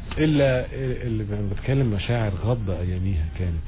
الا اللي بتكلم مشاعر غضة اياميها كانت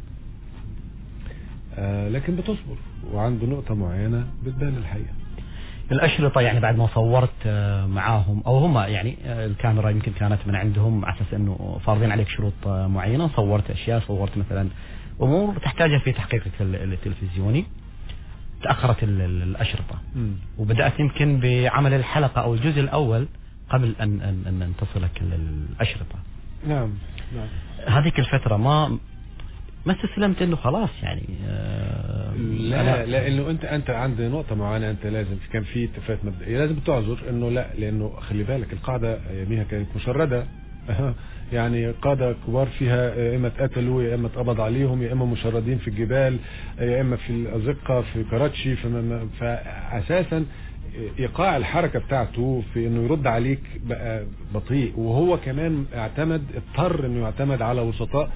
آه لكن بتصبر وعنده نقطة معينة بتبان الحقيقة الأشرطة يعني بعد ما صورت آه، معاهم أو هم يعني آه، الكاميرا يمكن كانت من عندهم على أساس أنه فارضين عليك شروط آه، معينة صورت أشياء صورت مثلا أمور تحتاجها في تحقيقك التلفزيوني تأخرت الأشرطة م. وبدأت يمكن بعمل الحلقة أو الجزء الأول قبل أن أن أن تصلك الأشرطة نعم نعم هذيك الفترة ما ما استسلمت انه خلاص يعني آه لا لانه انت انت عند نقطه معينه انت لازم كان في اتفاقات مبدئيه لازم تعذر انه لا لانه خلي بالك القاعده اياميها كانت مشرده يعني قادة كبار فيها يا اما اتقتلوا يا اما اتقبض عليهم يا اما مشردين في الجبال يا اما في الازقه في كراتشي فاساسا ايقاع الحركه بتاعته في انه يرد عليك بقى بطيء وهو كمان اعتمد اضطر انه يعتمد على وسطاء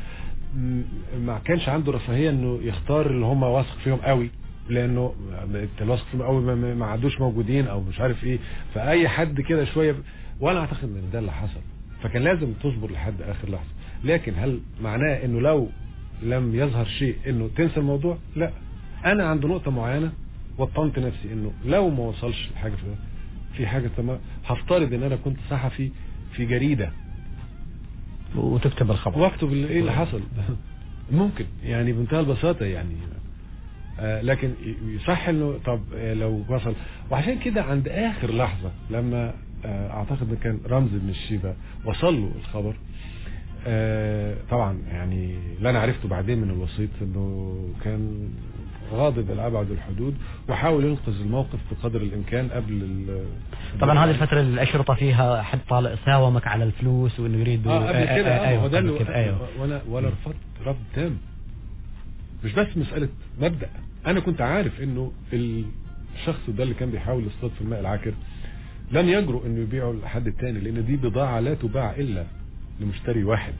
ما كانش عنده رفاهيه انه يختار اللي هم واثق فيهم قوي لانه الواثق فيهم قوي ما عادوش موجودين او مش عارف ايه فاي حد كده شويه وانا اعتقد ان ده اللي حصل فكان لازم تصبر لحد اخر لحظه لكن هل معناه انه لو لم يظهر شيء انه تنسى الموضوع لا انا عند نقطه معينه وطنت نفسي انه لو ما وصلش لحاجه في في حاجه تمام هفترض ان انا كنت صحفي في جريده وتكتب الخبر واكتب ايه اللي حصل ممكن يعني بمنتهى البساطه يعني آه لكن يصح انه طب آه لو وصل وعشان كده عند اخر لحظه لما آه اعتقد ان كان رمز بن الشيبه وصل له الخبر آه طبعا يعني اللي انا عرفته بعدين من الوسيط انه كان غاضب الابعد الحدود وحاول ينقذ الموقف بقدر الامكان قبل طبعا هذه الفتره الاشرطه فيها حد طالع ساومك على الفلوس وانه يريد اه قبل كده آه ايوه ده اللي أيوة. وانا وانا رفضت رفض تام مش بس مساله مبدا انا كنت عارف انه الشخص ده اللي كان بيحاول يصطاد في الماء العاكر لن يجرؤ انه يبيعه لحد التاني لان دي بضاعه لا تباع الا لمشتري واحد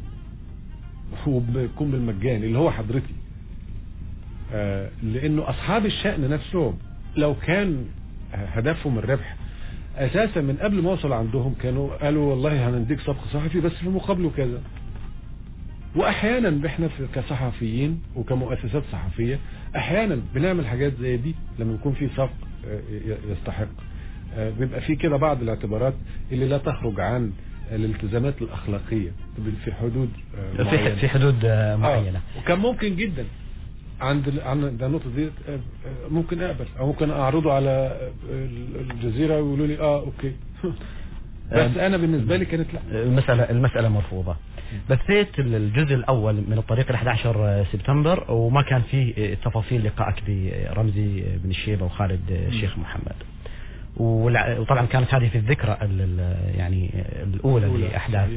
وبيكون بالمجان اللي هو حضرتي آه لانه اصحاب الشأن نفسهم لو كان هدفهم الربح اساسا من قبل ما اوصل عندهم كانوا قالوا والله هنديك سبق صحفي بس في مقابله كذا واحيانا احنا كصحفيين وكمؤسسات صحفيه احيانا بنعمل حاجات زي دي لما يكون في سبق يستحق بيبقى في كده بعض الاعتبارات اللي لا تخرج عن الالتزامات الاخلاقيه في حدود معينه في حدود معينه آه. وكان ممكن جدا عند عند النقطه دي ممكن اقبل او ممكن اعرضه على الجزيره ويقولوا لي اه اوكي بس انا بالنسبه لي كانت لا المساله المساله مرفوضه بثيت الجزء الاول من الطريق ال 11 سبتمبر وما كان فيه تفاصيل لقائك برمزي بن الشيبه وخالد الشيخ محمد وطبعا كانت هذه في الذكرى يعني الاولى لاحداث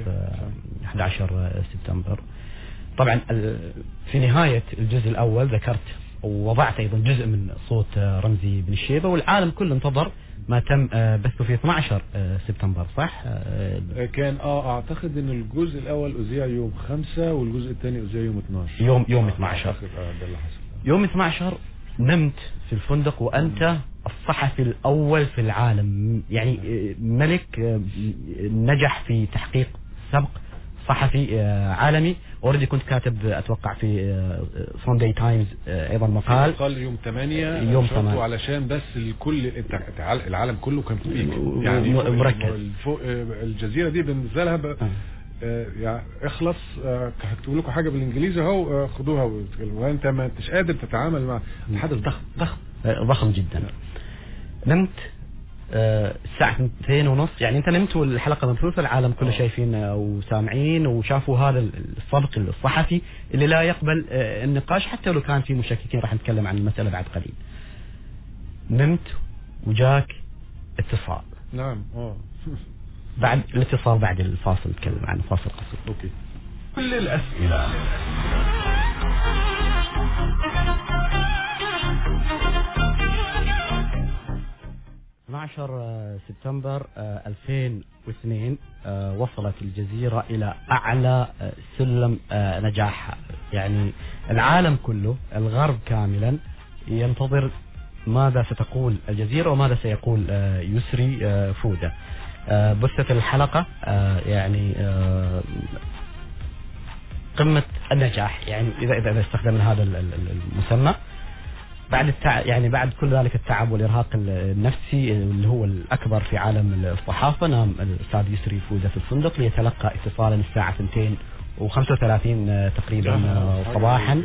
11 سبتمبر طبعا في نهايه الجزء الاول ذكرت ووضعت ايضا جزء من صوت رمزي بن الشيبه والعالم كله انتظر ما تم بثه في 12 سبتمبر صح؟ كان اه اعتقد ان الجزء الاول اذيع يوم 5 والجزء الثاني اذيع يوم 12 يوم يوم 12 اه ده اللي حصل يوم 12 نمت في الفندق وانت الصحفي الاول في العالم يعني ملك نجح في تحقيق سبق صحفي عالمي اوريدي كنت كاتب اتوقع في سانداي تايمز ايضا مقال مقال يوم 8 يوم 8 علشان بس الكل العالم كله كان فيك يعني مركز الجزيره دي بالنسبه لها يعني اخلص هكتب لكم حاجه بالانجليزي اهو خدوها وانت ما انتش قادر تتعامل مع حدث ضخم ضخم ضخم جدا نمت الساعة اثنين ونص يعني انت نمت والحلقة مبثوثة العالم كله شايفين وسامعين وشافوا هذا السبق الصحفي اللي لا يقبل النقاش حتى لو كان في مشككين راح نتكلم عن المسألة بعد قليل نمت وجاك اتصال نعم اه بعد الاتصال بعد الفاصل نتكلم عن فاصل قصير اوكي كل الأسئلة 12 سبتمبر 2002 وصلت الجزيرة إلى أعلى سلم نجاحها يعني العالم كله الغرب كاملا ينتظر ماذا ستقول الجزيرة وماذا سيقول يسري فودة آه، بثت الحلقة آه، يعني آه، قمة النجاح يعني إذا إذا إذا استخدمنا هذا ال- ال- المسمى بعد التع... يعني بعد كل ذلك التعب والإرهاق النفسي اللي هو الأكبر في عالم الصحافة نام الأستاذ يسري فوزة في الفندق ليتلقى اتصالا الساعة 2 و35 تقريبا آه، صباحا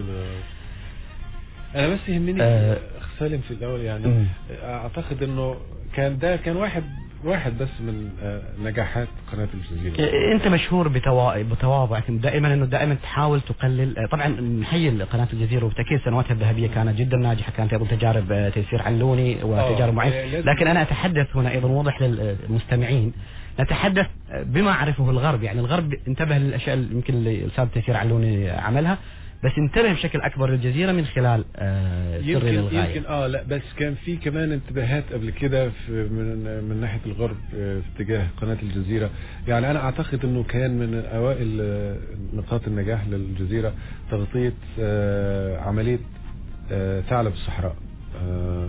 انا بس يهمني آه. اخ سالم في الاول يعني مم. اعتقد انه كان ده كان واحد واحد بس من آه، نجاحات قناه الجزيره انت مشهور بتوا... بتواضعك دائما انه دائما تحاول تقلل طبعا نحيي قناه الجزيره وبالتاكيد سنواتها الذهبيه كانت جدا ناجحه كانت ايضا تجارب آه، تيسير علوني وتجارب آه، معينه لازم- لكن انا اتحدث هنا ايضا واضح للمستمعين نتحدث بما عرفه الغرب يعني الغرب انتبه للاشياء اللي يمكن اللي الاستاذ تيسير علوني عملها بس انتبه بشكل اكبر للجزيره من خلال آه، سر يمكن للغايه يمكن اه لا بس كان في كمان انتباهات قبل كده في من من ناحيه الغرب آه، في اتجاه قناه الجزيره يعني انا اعتقد انه كان من اوائل آه، نقاط النجاح للجزيره تغطيه آه، عمليه آه، ثعلب الصحراء آه،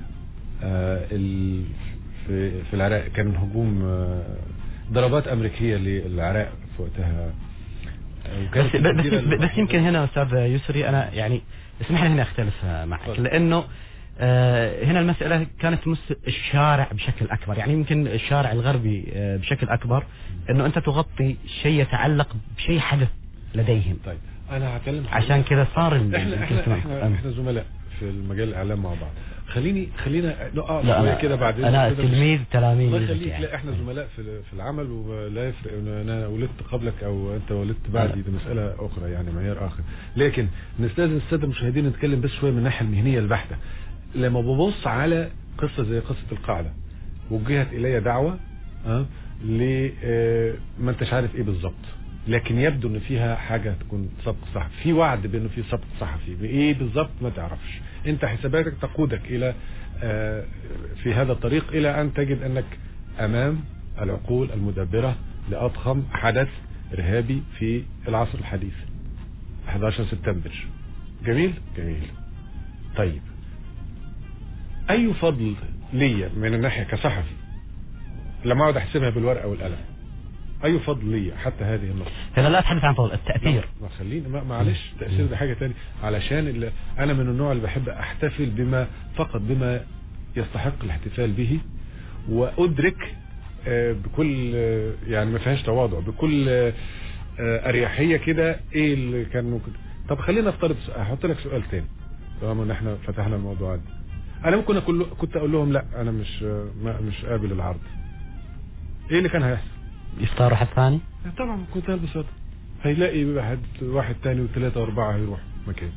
آه، ال- في في العراق كان هجوم آه، ضربات امريكيه للعراق في وقتها آه، وكانت بس, بس, الجزيرة بس, بس يمكن هنا استاذ يسري انا يعني اسمح لي هنا اختلف معك تفضل. لانه آه، هنا المسألة كانت تمس الشارع بشكل أكبر يعني يمكن الشارع الغربي آه، بشكل أكبر أنه أنت تغطي شيء يتعلق بشيء حدث لديهم طيب انا هكلم عشان كذا صار ال- احنا احنا الاهتمام. احنا, أم. احنا زملاء في المجال الاعلام مع بعض خليني خلينا نقع لا شويه أنا, كده بعدين أنا كده. تلميذ تلاميذ الله يخليك يعني. لا احنا زملاء في في العمل ولا يفرق ان انا ولدت قبلك او انت ولدت بعدي دي مساله اخرى يعني معيار اخر لكن نستاذن الساده المشاهدين نتكلم بس شويه من الناحيه المهنيه البحته لما ببص على قصه زي قصه القاعده وجهت الي دعوه اه ل آه، ما انتش عارف ايه بالظبط لكن يبدو ان فيها حاجه تكون سبق صحفي في وعد بانه في سبق صحفي بايه بالظبط ما تعرفش انت حساباتك تقودك الى آه، في هذا الطريق الى ان تجد انك امام العقول المدبره لاضخم حدث ارهابي في العصر الحديث 11 سبتمبر جميل جميل طيب اي فضل ليا من الناحيه كصحفي لما اقعد احسبها بالورقه والقلم اي فضل ليا حتى هذه النقطه هنا لا أتحدث عن فضل التأثير ما خليني ما معلش تأثير ده حاجة تاني علشان اللي أنا من النوع اللي بحب أحتفل بما فقط بما يستحق الاحتفال به وأدرك آه، بكل آه، يعني ما فيهاش تواضع بكل آه، آه، أريحية كده إيه اللي كان ممكن طب خلينا نفترض أحط لك سؤال تاني طالما إن إحنا فتحنا الموضوع ده أنا ممكن أقول كنت أقول لهم لا أنا مش آه، ما مش قابل العرض إيه اللي كان هيحصل؟ يختار واحد ثاني طبعا كنت هلبس هذا هيلاقي واحد واحد تاني وثلاثة وأربعة هيروح مكان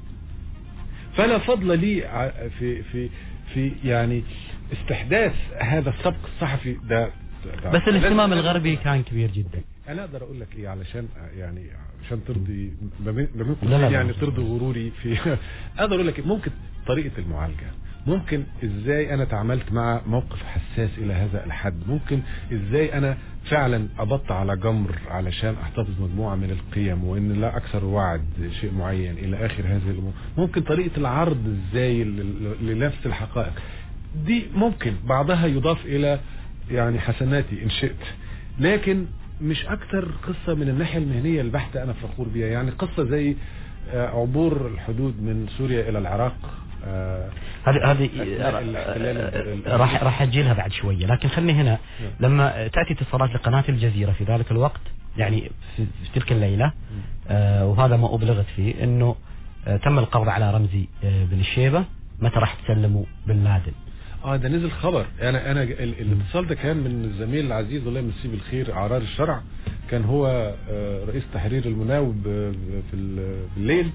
فلا فضل لي ع- في في في يعني استحداث هذا السبق الصحفي ده, ده بس الاهتمام لازم- الغربي كان كبير جدا انا اقدر اقول لك ايه علشان يعني عشان ترضي بمن لا، لا، لا. يعني ترضي غروري في اقدر اقول لك إيه؟ ممكن طريقه المعالجه ممكن ازاي انا تعاملت مع موقف حساس الى هذا الحد ممكن ازاي انا فعلا ابط على جمر علشان احتفظ مجموعه من القيم وان لا اكثر وعد شيء معين الى اخر هذه الامور ممكن طريقه العرض ازاي ل- ل- لنفس الحقائق دي ممكن بعضها يضاف الى يعني حسناتي ان شئت لكن مش اكتر قصة من الناحية المهنية البحتة انا فخور بيها يعني قصة زي آه، عبور الحدود من سوريا الى العراق آه، هذه هذه أثناء الاحتلال ال- آه، راح راح اجي لها بعد شويه لكن خلني هنا لما تاتي اتصالات لقناه الجزيره في ذلك الوقت يعني في في تلك الليله آه، وهذا ما ابلغت فيه انه آه، تم القبض على رمزي آه، بن الشيبه متى راح تسلموا بن لادن اه ده نزل خبر انا انا ال- الاتصال ده كان من الزميل العزيز الله يمسيه بالخير عرار الشرع كان هو آه، رئيس تحرير المناوب آه، في ال- بالليل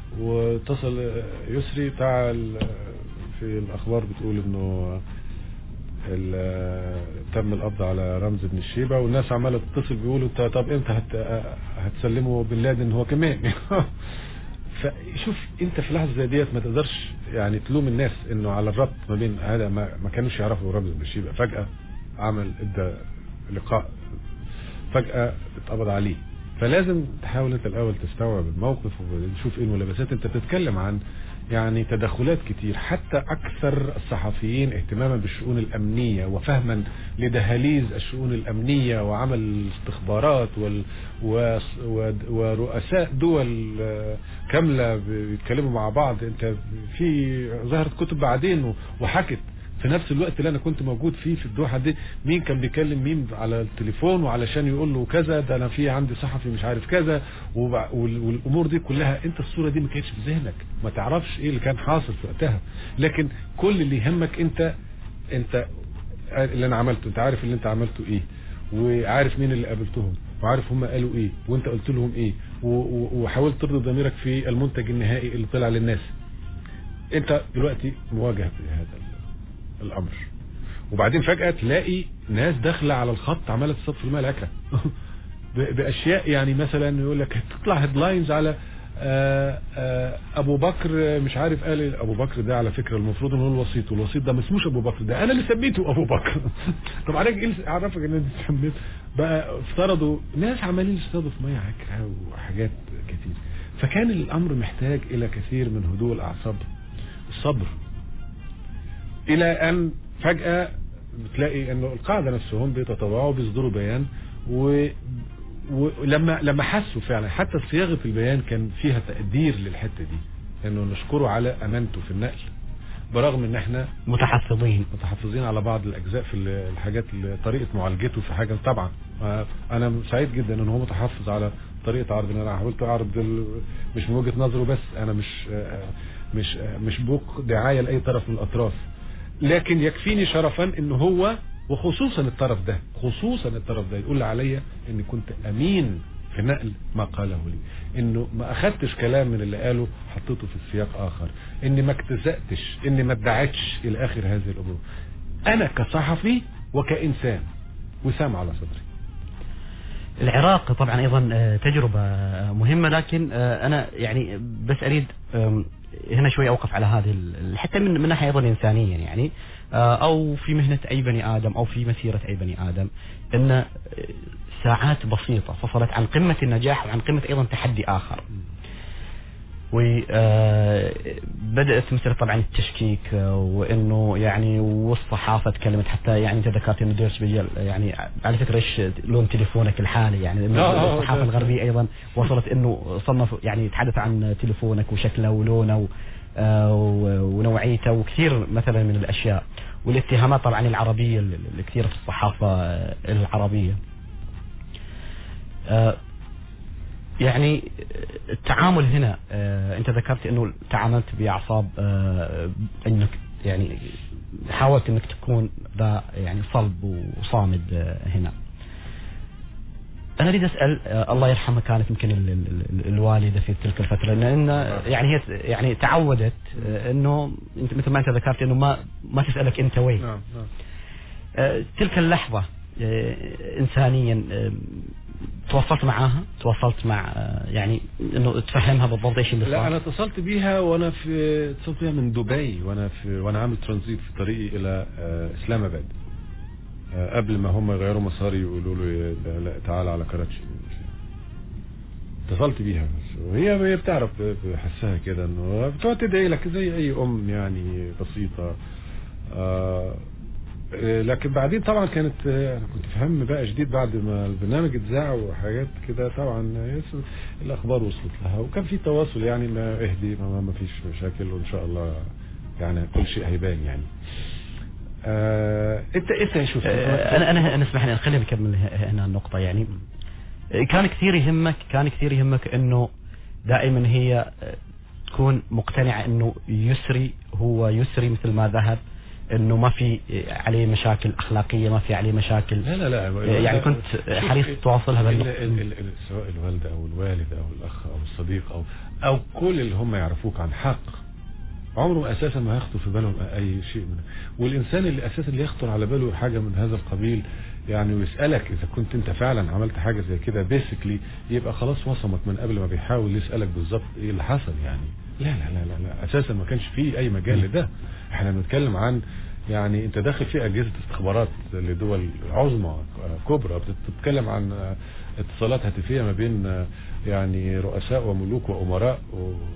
واتصل آه، يسري بتاع ال- في الاخبار بتقول انه ال- تم القبض على رمز بن الشيبه والناس عماله تتصل بيقولوا "طب- طب امتى هت هتسلموا بن لادن هو كمان فشوف انت في لحظه زي ديت ما تقدرش يعني تلوم الناس انه على الربط ما بين هذا ما, ما كانوش يعرفوا رمز بن الشيبه فجاه عمل ادى لقاء فجاه اتقبض عليه فلازم تحاول انت الاول تستوعب الموقف وتشوف ايه الملابسات انت بتتكلم عن يعني تدخلات كتير حتى أكثر الصحفيين اهتماما بالشؤون الأمنية وفهما لدهاليز الشؤون الأمنية وعمل الاستخبارات وال و... و... ورؤساء دول آه، كاملة بيتكلموا مع بعض انت في ظهرت كتب بعدين وحكت في نفس الوقت اللي انا كنت موجود فيه في الدوحه دي مين كان بيكلم مين على التليفون وعلشان يقول له كذا ده انا في عندي صحفي مش عارف كذا والامور دي كلها انت الصوره دي ما كانتش في ذهنك ما تعرفش ايه اللي كان حاصل في وقتها لكن كل اللي يهمك انت انت اللي انا عملته انت عارف اللي انت عملته ايه وعارف مين اللي قابلتهم وعارف هم قالوا ايه وانت قلت لهم ايه وحاولت ترضي ضميرك في المنتج النهائي اللي طلع للناس انت دلوقتي مواجه بهذا الامر وبعدين فجأة تلاقي ناس داخلة على الخط عمالة تصب في الماء الاكله باشياء يعني مثلا يقول لك تطلع هيدلاينز على آآ آآ ابو بكر مش عارف قال ابو بكر ده على فكره المفروض ان هو الوسيط والوسيط ده ما اسموش ابو بكر ده انا اللي سميته ابو بكر طب عليك ايه اعرفك ان انت سميت بقى افترضوا ناس عمالين يصطادوا في ميه عكره وحاجات كتير فكان الامر محتاج الى كثير من هدوء الاعصاب الصبر الى ان فجأة بتلاقي انه القاعدة نفسهم بيتطوعوا بيصدروا بيان و ولما لما حسوا فعلا حتى صياغه البيان كان فيها تقدير للحته دي انه نشكره على امانته في النقل برغم ان احنا متحفظين متحفظين على بعض الاجزاء في الحاجات طريقه معالجته في حاجه طبعا انا سعيد جدا ان هو متحفظ على طريقه عرض ان انا حاولت اعرض مش من وجهه نظره بس انا مش مش مش بوق دعايه لاي طرف من الاطراف لكن يكفيني شرفا ان هو وخصوصا الطرف ده خصوصا الطرف ده يقول عليا اني كنت امين في نقل ما قاله لي انه ما اخدتش كلام من اللي قاله حطيته في السياق اخر اني ما اكتزأتش اني ما ادعتش الى اخر هذه الامور انا كصحفي وكانسان وسام على صدري العراق طبعا ايضا آه، تجربة مهمة لكن آه، انا يعني بس اريد هنا شوي اوقف على هذه حتى من من ناحيه ايضا انسانيا يعني آه، او في مهنه اي بني ادم او في مسيره اي بني ادم ان آه، ساعات بسيطه فصلت عن قمه النجاح وعن قمه ايضا تحدي اخر. وبدأت آه، مسألة طبعا التشكيك وانه يعني والصحافة تكلمت حتى يعني انت ذكرت انه ديرش بيجل يعني على فكرة ايش لون تليفونك الحالي يعني الصحافة الغربية ايضا وصلت انه صنف يعني يتحدث عن تليفونك وشكله ولونه آه، ونوعيته وكثير مثلا من الاشياء والاتهامات طبعا العربية الكثيرة في الصحافة العربية آه، يعني التعامل هنا آه، انت ذكرت انه تعاملت باعصاب آه، انك يعني حاولت انك تكون ذا يعني صلب وصامد آه، هنا انا اريد اسال الله يرحمها كانت يمكن الوالده في تلك الفتره لان يعني هي يعني تعودت انه انت مثل ما انت ذكرت انه ما ما تسالك انت وين نعم نعم تلك اللحظه انسانيا تواصلت معاها تواصلت مع يعني انه تفهمها بالضبط ايش اللي صار لا انا اتصلت بيها وانا في اتصلت بيها من دبي وانا في وانا عامل ترانزيت في طريقي الى آه، اسلام اباد آه، قبل ما هم يغيروا مساري يقولوا له لا تعال على كراتشي اتصلت بيها بس وهي هي بتعرف بحسها كده انه بتقعد تدعي لك زي اي ام يعني بسيطه آه آه، لكن بعدين طبعا كانت آه، انا كنت فهم بقى شديد بعد ما البرنامج اتذاع وحاجات كده طبعا الاخبار وصلت لها وكان في تواصل يعني ما اهدي ما, ما فيش مشاكل وان شاء الله يعني كل شيء هيبان يعني آه انت انت شوف آه انا انا انا اسمح لي خليني اكمل هنا النقطه يعني كان كثير يهمك كان كثير يهمك انه دائما هي تكون مقتنعه انه يسري هو يسري مثل ما ذهب انه ما في عليه مشاكل اخلاقيه ما في عليه مشاكل لا لا لا يعني كنت حريص تواصلها سواء الوالده او الوالد او الاخ او الصديق او او كل اللي هم يعرفوك عن حق عمره اساسا ما هيخطر في بالهم اي شيء منه والانسان اللي اساسا اللي يخطر على باله حاجه من هذا القبيل يعني ويسالك اذا كنت انت فعلا عملت حاجه زي كده بيسكلي يبقى خلاص وصمك من قبل ما بيحاول يسالك بالظبط ايه اللي حصل يعني لا لا لا لا, لا. اساسا ما كانش فيه اي مجال لده احنا بنتكلم عن يعني انت داخل في اجهزه استخبارات لدول عظمى كبرى بتتكلم عن اتصالات هاتفيه ما بين يعني رؤساء وملوك وامراء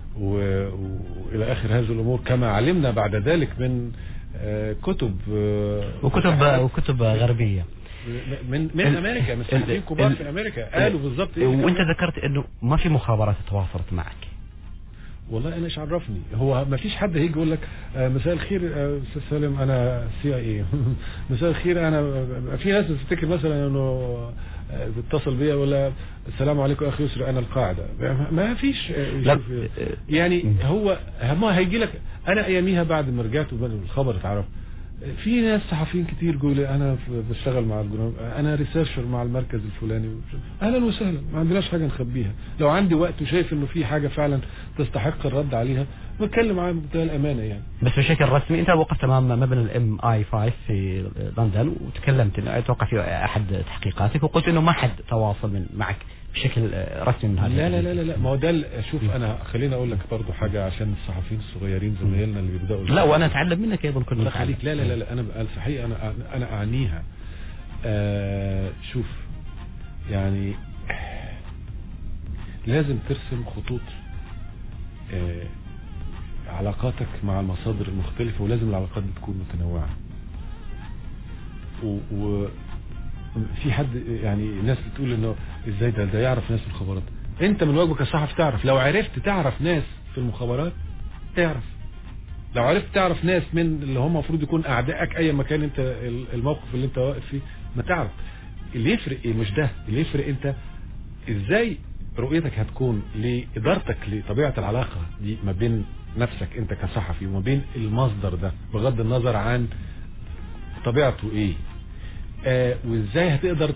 والى اخر هذه الامور كما علمنا بعد ذلك من آه، كتب آه، وكتب وكتب غربيه من من امريكا من صحفيين كبار في امريكا قالوا بالظبط ايه وانت ذكرت انه ما في مخابرات تواصلت معك والله انا ايش عرفني هو ما فيش حد هيجي يقول لك آه، مساء الخير آه، استاذ سالم انا سي اي اي مساء الخير انا في ناس بتفتكر مثلا انه آه، بتتصل بيا ولا السلام عليكم اخي يسري انا القاعده ما فيش يعني هو ما هيجي لك انا اياميها بعد ما رجعت الخبر اتعرف في ناس صحفيين كتير يقولوا انا بشتغل مع الجنوب انا ريسيرشر مع المركز الفلاني اهلا وسهلا ما عندناش حاجه نخبيها لو عندي وقت وشايف انه في حاجه فعلا تستحق الرد عليها بتكلم معاه بمنتهى الامانه يعني بس بشكل رسمي انت وقفت امام مبنى الام اي 5 في لندن وتكلمت اتوقع في احد تحقيقاتك وقلت انه ما حد تواصل من معك بشكل رسمي من هذا لا لا لا لا ما هو ده شوف انا خليني اقول لك برضه حاجه عشان الصحفيين الصغيرين زمايلنا اللي بيبداوا لا وانا اتعلم منك ايضا كل ما عليك لا لا لا, لا انا الحقيقه انا انا اعنيها آه شوف يعني لازم ترسم خطوط آه علاقاتك مع المصادر المختلفة ولازم العلاقات دي تكون متنوعة و, و في حد يعني الناس بتقول انه ازاي ده ده يعرف ناس في الخبرات انت من واجبك كصحفي تعرف لو عرفت تعرف ناس في المخابرات تعرف لو عرفت تعرف ناس من اللي هم المفروض يكون اعدائك اي مكان انت الموقف اللي انت واقف فيه ما تعرف اللي يفرق ايه مش ده اللي يفرق انت ازاي رؤيتك هتكون لادارتك لطبيعه العلاقه دي ما بين نفسك انت كصحفي وما بين المصدر ده بغض النظر عن طبيعته ايه آه وازاي هتقدر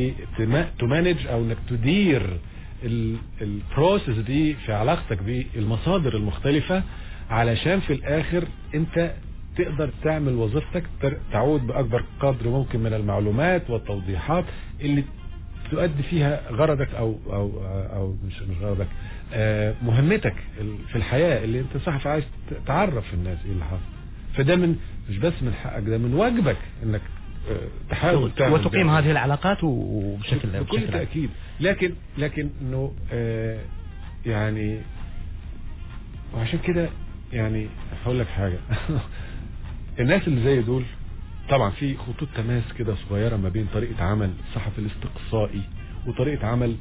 تمانج او انك تدير البروسيس دي في علاقتك بالمصادر المختلفة علشان في الاخر انت تقدر تعمل وظيفتك تعود باكبر قدر ممكن من المعلومات والتوضيحات اللي تؤدي فيها غرضك او او او مش مش غرضك آه مهمتك في الحياة اللي انت صحفي عايز تعرف الناس ايه اللي حصل فده من مش بس من حقك ده من واجبك انك تحاول تعمل وتقيم هذه العلاقات وبشكل بكل بشكل تأكيد لكن لكن انه آه يعني وعشان كده يعني هقول لك حاجة الناس اللي زي دول طبعا في خطوط تماس كده صغيرة ما بين طريقة عمل الصحفي الاستقصائي وطريقة عمل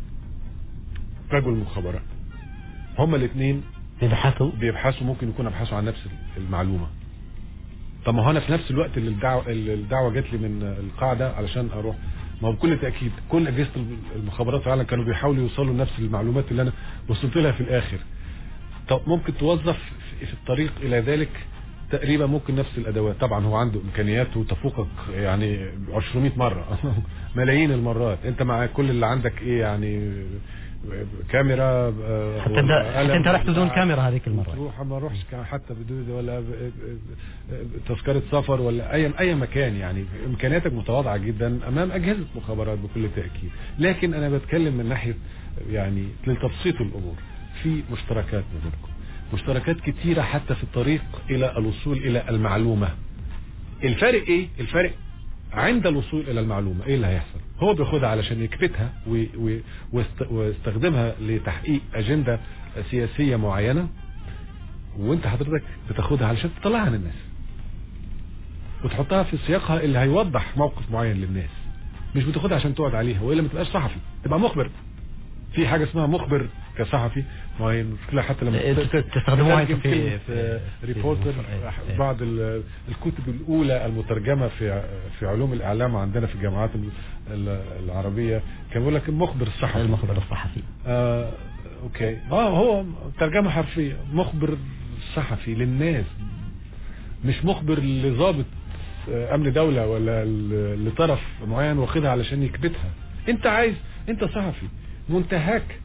رجل المخابرات هما الاثنين بيبحثوا بيبحثوا ممكن يكونوا ابحثوا عن نفس المعلومة طب ما هو انا في نفس الوقت اللي الدعوه الدعوه جات لي من القاعده علشان اروح ما هو بكل تاكيد كل اجهزه المخابرات فعلا كانوا بيحاولوا يوصلوا لنفس المعلومات اللي انا وصلت لها في الاخر طب ممكن توظف في الطريق الى ذلك تقريبا ممكن نفس الادوات طبعا هو عنده امكانيات وتفوقك يعني 200 مره ملايين المرات انت مع كل اللي عندك ايه يعني كاميرا آه، حتى انت حتى انت رحت بدون كاميرا هذيك المره تروح ما اروحش حتى بدون ولا تذكره سفر ولا اي اي مكان يعني امكانياتك متواضعه جدا امام اجهزه مخابرات بكل تاكيد لكن انا بتكلم من ناحيه يعني لتبسيط الامور في مشتركات ما بينكم مشتركات كتيره حتى في الطريق الى الوصول الى المعلومه الفرق ايه الفرق عند الوصول الى المعلومة ايه اللي هيحصل هو بياخدها علشان يكبتها ويستخدمها لتحقيق اجندة سياسية معينة وانت حضرتك بتاخدها علشان تطلعها للناس وتحطها في سياقها اللي هيوضح موقف معين للناس مش بتاخدها عشان تقعد عليها والا ما تبقاش صحفي تبقى مخبر في حاجة اسمها مخبر كصحفي ما هي المشكلة حتى لما تستخدموها في, في, في ريبورتر بعض الكتب الأولى المترجمة في في علوم الإعلام عندنا في الجامعات العربية كان بيقول لك المخبر الصحفي المخبر الصحفي آه اوكي اه هو ترجمة حرفية مخبر صحفي للناس مش مخبر لضابط امن دولة ولا لطرف معين واخدها علشان يكبتها انت عايز انت صحفي منتهاك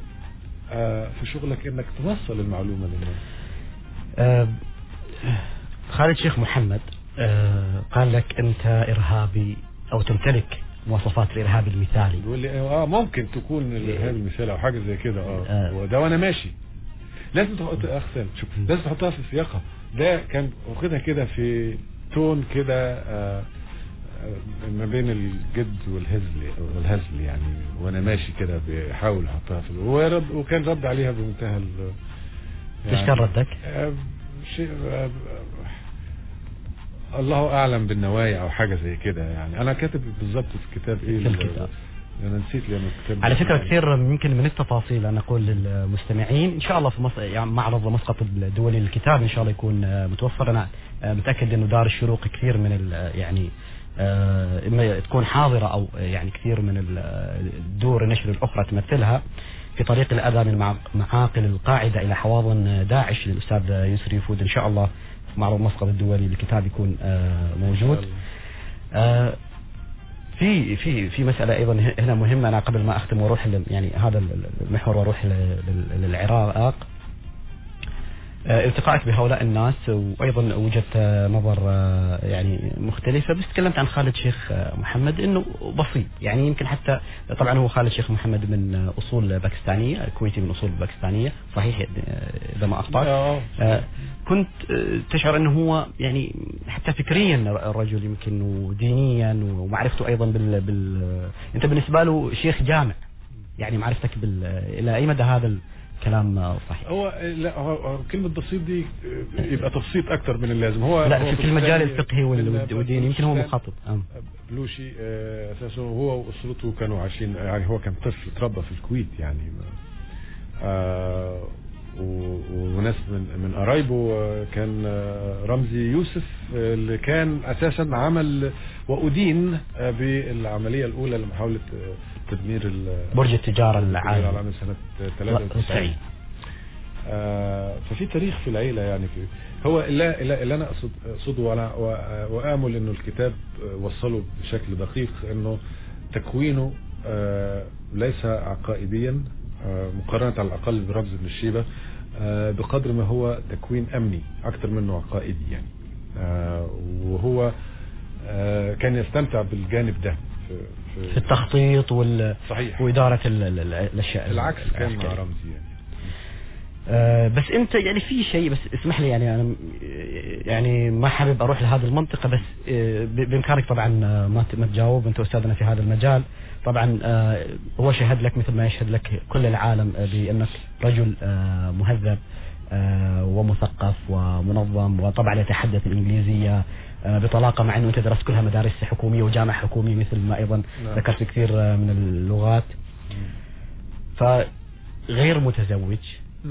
آه في شغلك انك توصل المعلومة للناس آه خالد شيخ محمد آه قال لك انت ارهابي او تمتلك مواصفات الارهابي المثالي بيقول لي اه ممكن تكون الارهابي المثالي او حاجه زي كده اه, آه. وده وانا ماشي لازم تحط اخ شوف لازم تحطها في سياقها ده كان واخدها كده في تون كده آه ما بين الجد والهزل والهزل يعني وانا ماشي كده بحاول احطها في ورد وكان رد عليها بمنتهى ايش كان ردك؟ آه، شيء آه، الله اعلم بالنوايا او حاجه زي كده يعني انا كاتب بالظبط في الكتاب ايه في الكتاب. انا نسيت لان الكتاب على فكرة كثير يمكن من التفاصيل أنا أقول للمستمعين إن شاء الله في مص... يعني معرض مسقط الدولي للكتاب إن شاء الله يكون آه، متوفر أنا آه، متأكد إنه دار الشروق كثير من ال... يعني آه، إما تكون حاضرة أو يعني كثير من ال- الدور النشر الأخرى تمثلها في طريق الأذى من مع- معاقل القاعدة إلى حواضن داعش للأستاذ يسري فود إن شاء الله في معرض مسقط الدولي للكتاب يكون آه، موجود آه، في في في مسألة أيضا هنا مهمة أنا قبل ما أختم وأروح لل- يعني هذا المحور وأروح ل- لل- للعراق آه، التقائك بهؤلاء الناس وايضا وجدت آه، نظر آه، يعني مختلفه بس تكلمت عن خالد شيخ آه، محمد انه بسيط يعني يمكن حتى طبعا هو خالد شيخ محمد من آه، اصول باكستانيه كويتي من اصول باكستانيه صحيح آه، اذا ما اخطات آه. آه، كنت آه، تشعر انه هو يعني حتى فكريا الرجل يمكن ودينيا ومعرفته ايضا بال, بال انت بالنسبه له شيخ جامع يعني معرفتك بال الى اي مدى هذا الكلام آه، صحيح هو لا هو هو كلمة بسيط دي يبقى تبسيط أكتر من اللازم هو لا هو في المجال باكستاني الفقهي وال- من- والد- والديني يمكن هو باكستان. مخاطب آه. بلوشي آه، اساسه هو واسرته كانوا عايشين يعني هو كان طفل اتربى في الكويت يعني آه، و- وناس من من قرايبه آه، كان آه، رمزي يوسف آه، اللي كان اساسا عمل وادين آه، بالعمليه الاولى لمحاوله آه، تدمير ال- برج التجارة التدمير العالمي العالمي سنه 93 93 آه، ففي تاريخ في العيلة يعني في هو اللي, اللي اللي انا اقصد اقصده وانا وأ- وامل انه الكتاب آه، وصله بشكل دقيق انه تكوينه آه، ليس عقائديا آه، مقارنة على الاقل برمز بن الشيبة آه، بقدر ما هو تكوين امني اكثر منه عقائدي يعني آه، وهو آه، كان يستمتع بالجانب ده في, في التخطيط وال... صحيح وإدارة ال- ال- ال- الأشياء العكس كان مع العسكرية. رمزي يعني آه، بس انت يعني في شيء بس اسمح لي يعني انا م- يعني ما حابب اروح لهذه المنطقه بس آه، ب- بامكانك طبعا آه، ما ت- ما تجاوب انت استاذنا في هذا المجال طبعا آه، هو شهد لك مثل ما يشهد لك كل العالم آه، بانك رجل آه، مهذب آه، ومثقف ومنظم وطبعا يتحدث الانجليزيه آه، بطلاقه مع انه انت درست كلها مدارس حكوميه وجامعه حكوميه مثل ما ايضا نعم. ذكرت كثير آه، من اللغات فغير متزوج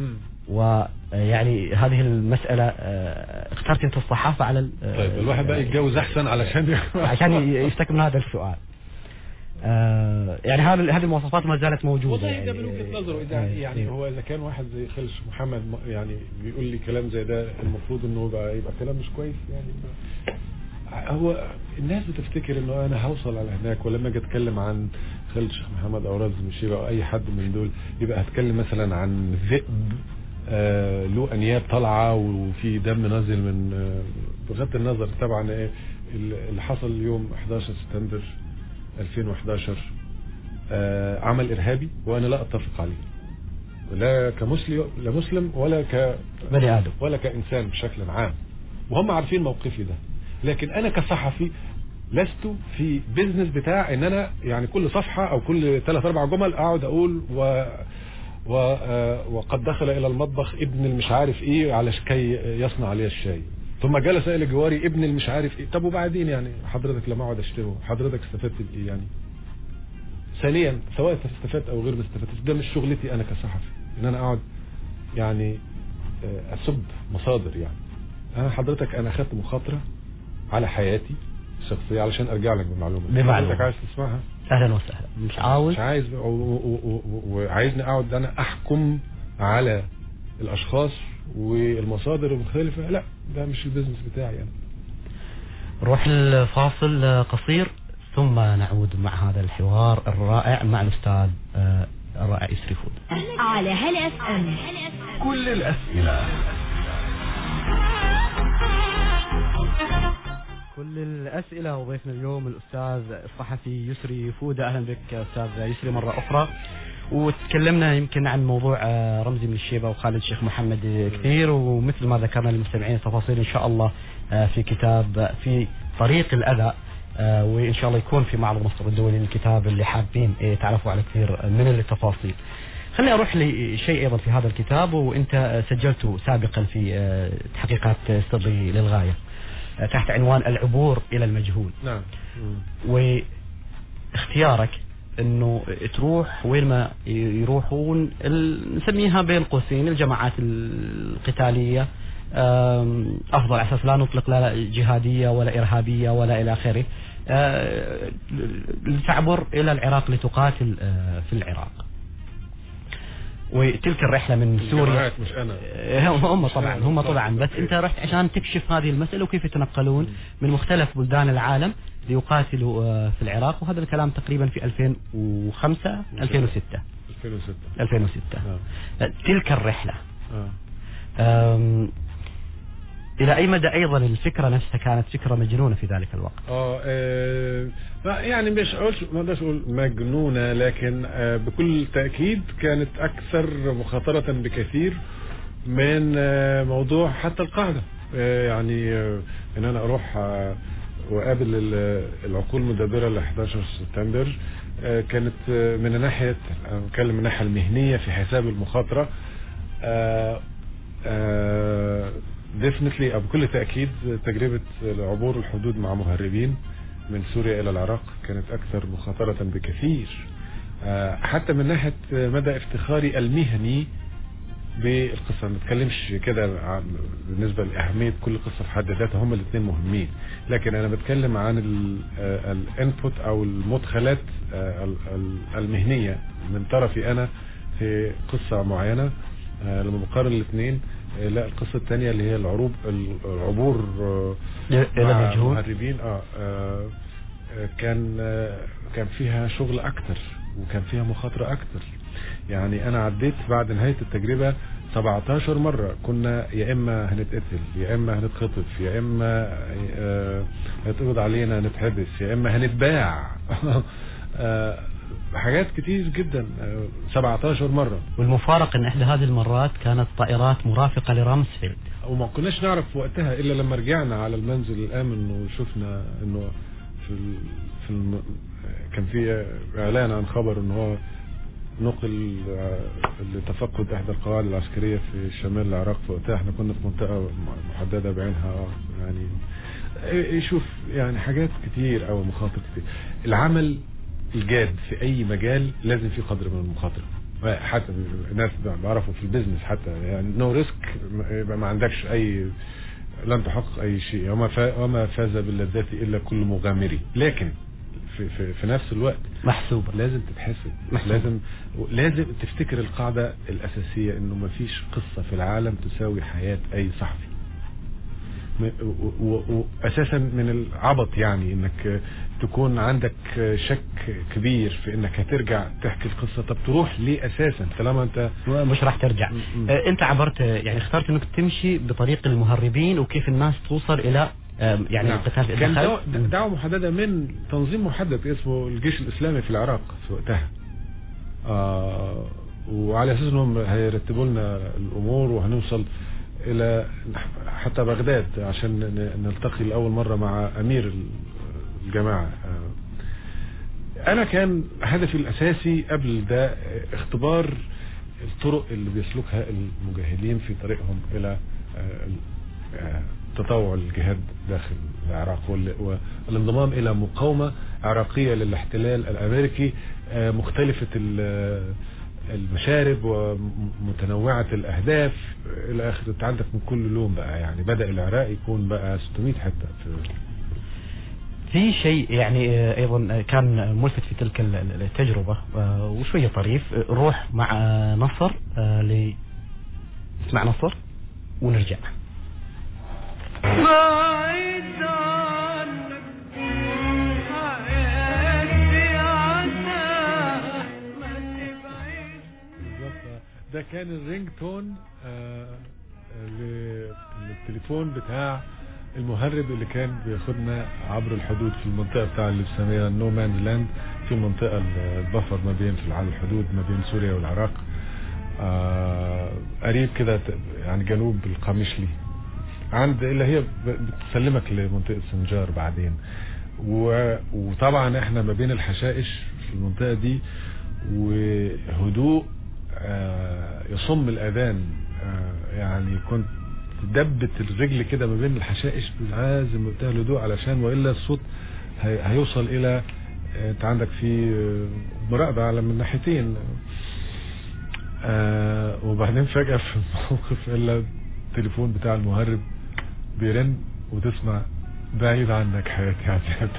ويعني هذه المسألة آه، اخترت انت الصحافة على ال- آه، طيب الواحد بقى يتجوز احسن علشان عشان يستكمل هذا السؤال آه، يعني هذا هذه المواصفات ما زالت موجودة والله ده يعني من وجهه نظره اذا آه، يعني هو اذا كان واحد زي خالد محمد م- يعني بيقول لي كلام زي ده المفروض انه يبقى يبقى كلام مش كويس يعني ما- هو الناس بتفتكر انه انا هوصل على هناك ولما اجي اتكلم عن خالد شيخ محمد او رز مشيبه او اي حد من دول يبقى هتكلم مثلا عن ذئب آه له انياب طالعه وفي دم نازل من آه بغض النظر طبعا إيه اللي حصل يوم 11 سبتمبر 2011 آه عمل ارهابي وانا لا اتفق عليه لا كمسلم لا مسلم ولا ك بني آدم ولا كانسان بشكل عام وهم عارفين موقفي ده لكن انا كصحفي لست في بيزنس بتاع ان انا يعني كل صفحه او كل ثلاث اربع جمل اقعد اقول و و آه، وقد دخل الى المطبخ ابن المش عارف ايه على كي يصنع لي الشاي ثم جلس الى جواري ابن المش عارف ايه طب وبعدين يعني حضرتك لما اقعد اشتري حضرتك استفدت بايه يعني ثانيا سواء استفدت او غير ما استفدت ده مش شغلتي انا كصحفي ان انا اقعد يعني آه، اسب مصادر يعني انا حضرتك انا اخدت مخاطره على حياتي الشخصيه علشان ارجع لك بمعلومه بمعلومة. حضرتك عايز تسمعها اهلا وسهلا مش عاوز مش عايز و- و- و- و- وعايزني اقعد انا احكم على الاشخاص والمصادر المختلفه لا ده مش البيزنس بتاعي يعني نروح الفاصل قصير ثم نعود مع هذا الحوار الرائع مع الأستاذ آه، الرائع يسري فود على هلا اف ام كل الأسئلة كل الأسئلة وضيفنا اليوم الأستاذ الصحفي يسري فودة أهلا بك أستاذ يسري مرة أخرى وتكلمنا يمكن عن موضوع آه، رمزي من الشيبة وخالد الشيخ محمد كثير ومثل ما ذكرنا للمستمعين تفاصيل إن شاء الله آه، في كتاب آه، في طريق الأذى آه، وإن شاء الله يكون في معرض مصر الدولي للكتاب اللي حابين آه، يتعرفوا على كثير من التفاصيل خليني اروح لشيء ايضا في هذا الكتاب وانت سجلته سابقا في آه، تحقيقات سري للغايه آه، تحت عنوان العبور الى المجهول نعم واختيارك انه تروح وين ما يروحون ال- نسميها بين قوسين الجماعات القتاليه آم، افضل على اساس لا نطلق لا جهاديه ولا ارهابيه ولا الى اخره آه، لتعبر الى العراق لتقاتل آه، في العراق وتلك الرحله من سوريا الجماعات مش انا هم هم طبعا أنا. هم طبعا بس أوكي. انت رحت عشان تكشف هذه المساله وكيف يتنقلون من مختلف بلدان العالم ليقاتلوا آه، في العراق وهذا الكلام تقريبا في 2005 2006 2006 2006 نعم. آه، تلك الرحله اه آم، الى اي مدى ايضا الفكره نفسها كانت فكره مجنونه في ذلك الوقت اه آه، لا، يعني مش اقولش ما اقدرش اقول مجنونه لكن آه، بكل تاكيد كانت اكثر مخاطره بكثير من آه، موضوع حتى القاعده آه، يعني آه، ان انا اروح آه، واقابل ال- العقول المدبره ل 11 سبتمبر آه، كانت آه، من ناحيه أنا بتكلم من الناحيه المهنيه في حساب المخاطره ديفنتلي او بكل تاكيد تجربه عبور الحدود مع مهربين من سوريا الى العراق كانت اكثر مخاطره بكثير آه، حتى من ناحيه مدى افتخاري المهني بالقصه ما نتكلمش كده عن بالنسبه لاهميه كل قصه في حد ذاتها هم الاثنين مهمين لكن انا بتكلم عن الانبوت او المدخلات آه، ال- ال- المهنيه من طرفي انا في قصه معينه آه، لما بقارن الاثنين آه، لا القصه الثانيه اللي هي العروب العبور آه، الى مع المجهول مهربين اه آه، آه، كان آه، كان فيها شغل اكتر وكان فيها مخاطره اكتر يعني انا عديت بعد نهايه التجربه 17 مره كنا يا اما هنتقتل يا اما هنتخطف يا اما آه، هيتقبض علينا نتحبس يا اما هنتباع آه، حاجات كتير جدا آه، 17 مره والمفارقه ان احدى هذه المرات كانت طائرات مرافقه لرامسفيلد وما كناش نعرف وقتها الا لما رجعنا على المنزل الامن وشفنا انه في ال... في الم... كان في اعلان عن خبر ان هو نقل آه، لتفقد احدى القواعد العسكريه في شمال العراق في وقتها احنا كنا في منطقه محدده بعينها آه، يعني إيه- يشوف يعني حاجات كتير او مخاطر كتير العمل الجاد في اي مجال لازم فيه قدر من المخاطره حتى الناس بعرفوا في البيزنس حتى يعني نو ريسك يبقى ما عندكش اي لن تحقق اي شيء وما فا- وما فاز باللذات الا كل مغامري لكن في, في, في نفس الوقت محسوبه لازم تتحسب محسوب. لازم لازم تفتكر القاعدة الأساسية إنه ما فيش قصة في العالم تساوي حياة أي صحفي م- و- و- وأساسا من العبط يعني إنك تكون عندك شك كبير في إنك هترجع تحكي القصة طب تروح ليه أساسا طالما أنت مش راح ترجع م- آه، انت عبرت آه، يعني اخترت انك تمشي بطريق المهربين وكيف الناس توصل الى آه، يعني نعم. القتال في كان الداخل. دعوة, دعوة محددة من تنظيم محدد اسمه الجيش الإسلامي في العراق في وقتها آه وعلى أساس أنهم هيرتبوا لنا الأمور وهنوصل إلى حتى بغداد عشان ن- نلتقي لأول مرة مع أمير الجماعة آه أنا كان هدفي الأساسي قبل ده اختبار الطرق اللي بيسلكها المجاهدين في طريقهم إلى آه، آه، تطوع الجهاد داخل العراق وال- والانضمام إلى مقاومة عراقية للاحتلال الأمريكي آه، مختلفة ال- المشارب ومتنوعة الأهداف إلى آخره أنت عندك من كل لون بقى يعني بدأ العراق يكون بقى 600 حتة في في شيء يعني آه، ايضا آه، كان ملفت في تلك ال- ال- التجربه آه، وشويه طريف آه، روح مع آه، نصر آه، ل اسمع نصر ونرجع بعيد عنك حياتي عساك ما تبعد بالظبط ده كان الرينج تون آه، ل- للتليفون بتاع المهرب اللي كان بياخدنا عبر الحدود في المنطقه بتاع اللي بنسميها نو مان لاند في المنطقه ال- البفر ما بين في على الحدود ما بين سوريا والعراق آه، قريب كده ت- يعني جنوب القامشلي عند اللي هي ب- بتسلمك لمنطقه سنجار بعدين و- وطبعا احنا ما بين الحشائش في المنطقه دي وهدوء يصم الاذان آه، يعني كنت دبت الرجل كده ما بين الحشائش لازم منتهى الهدوء علشان والا الصوت هي- هيوصل الى آه، انت عندك في آه، مراقبه على من ناحيتين آه وبعدين فجاه في الموقف الا التليفون بتاع المهرب بيرن وتسمع بعيد عنك حياتي عتاب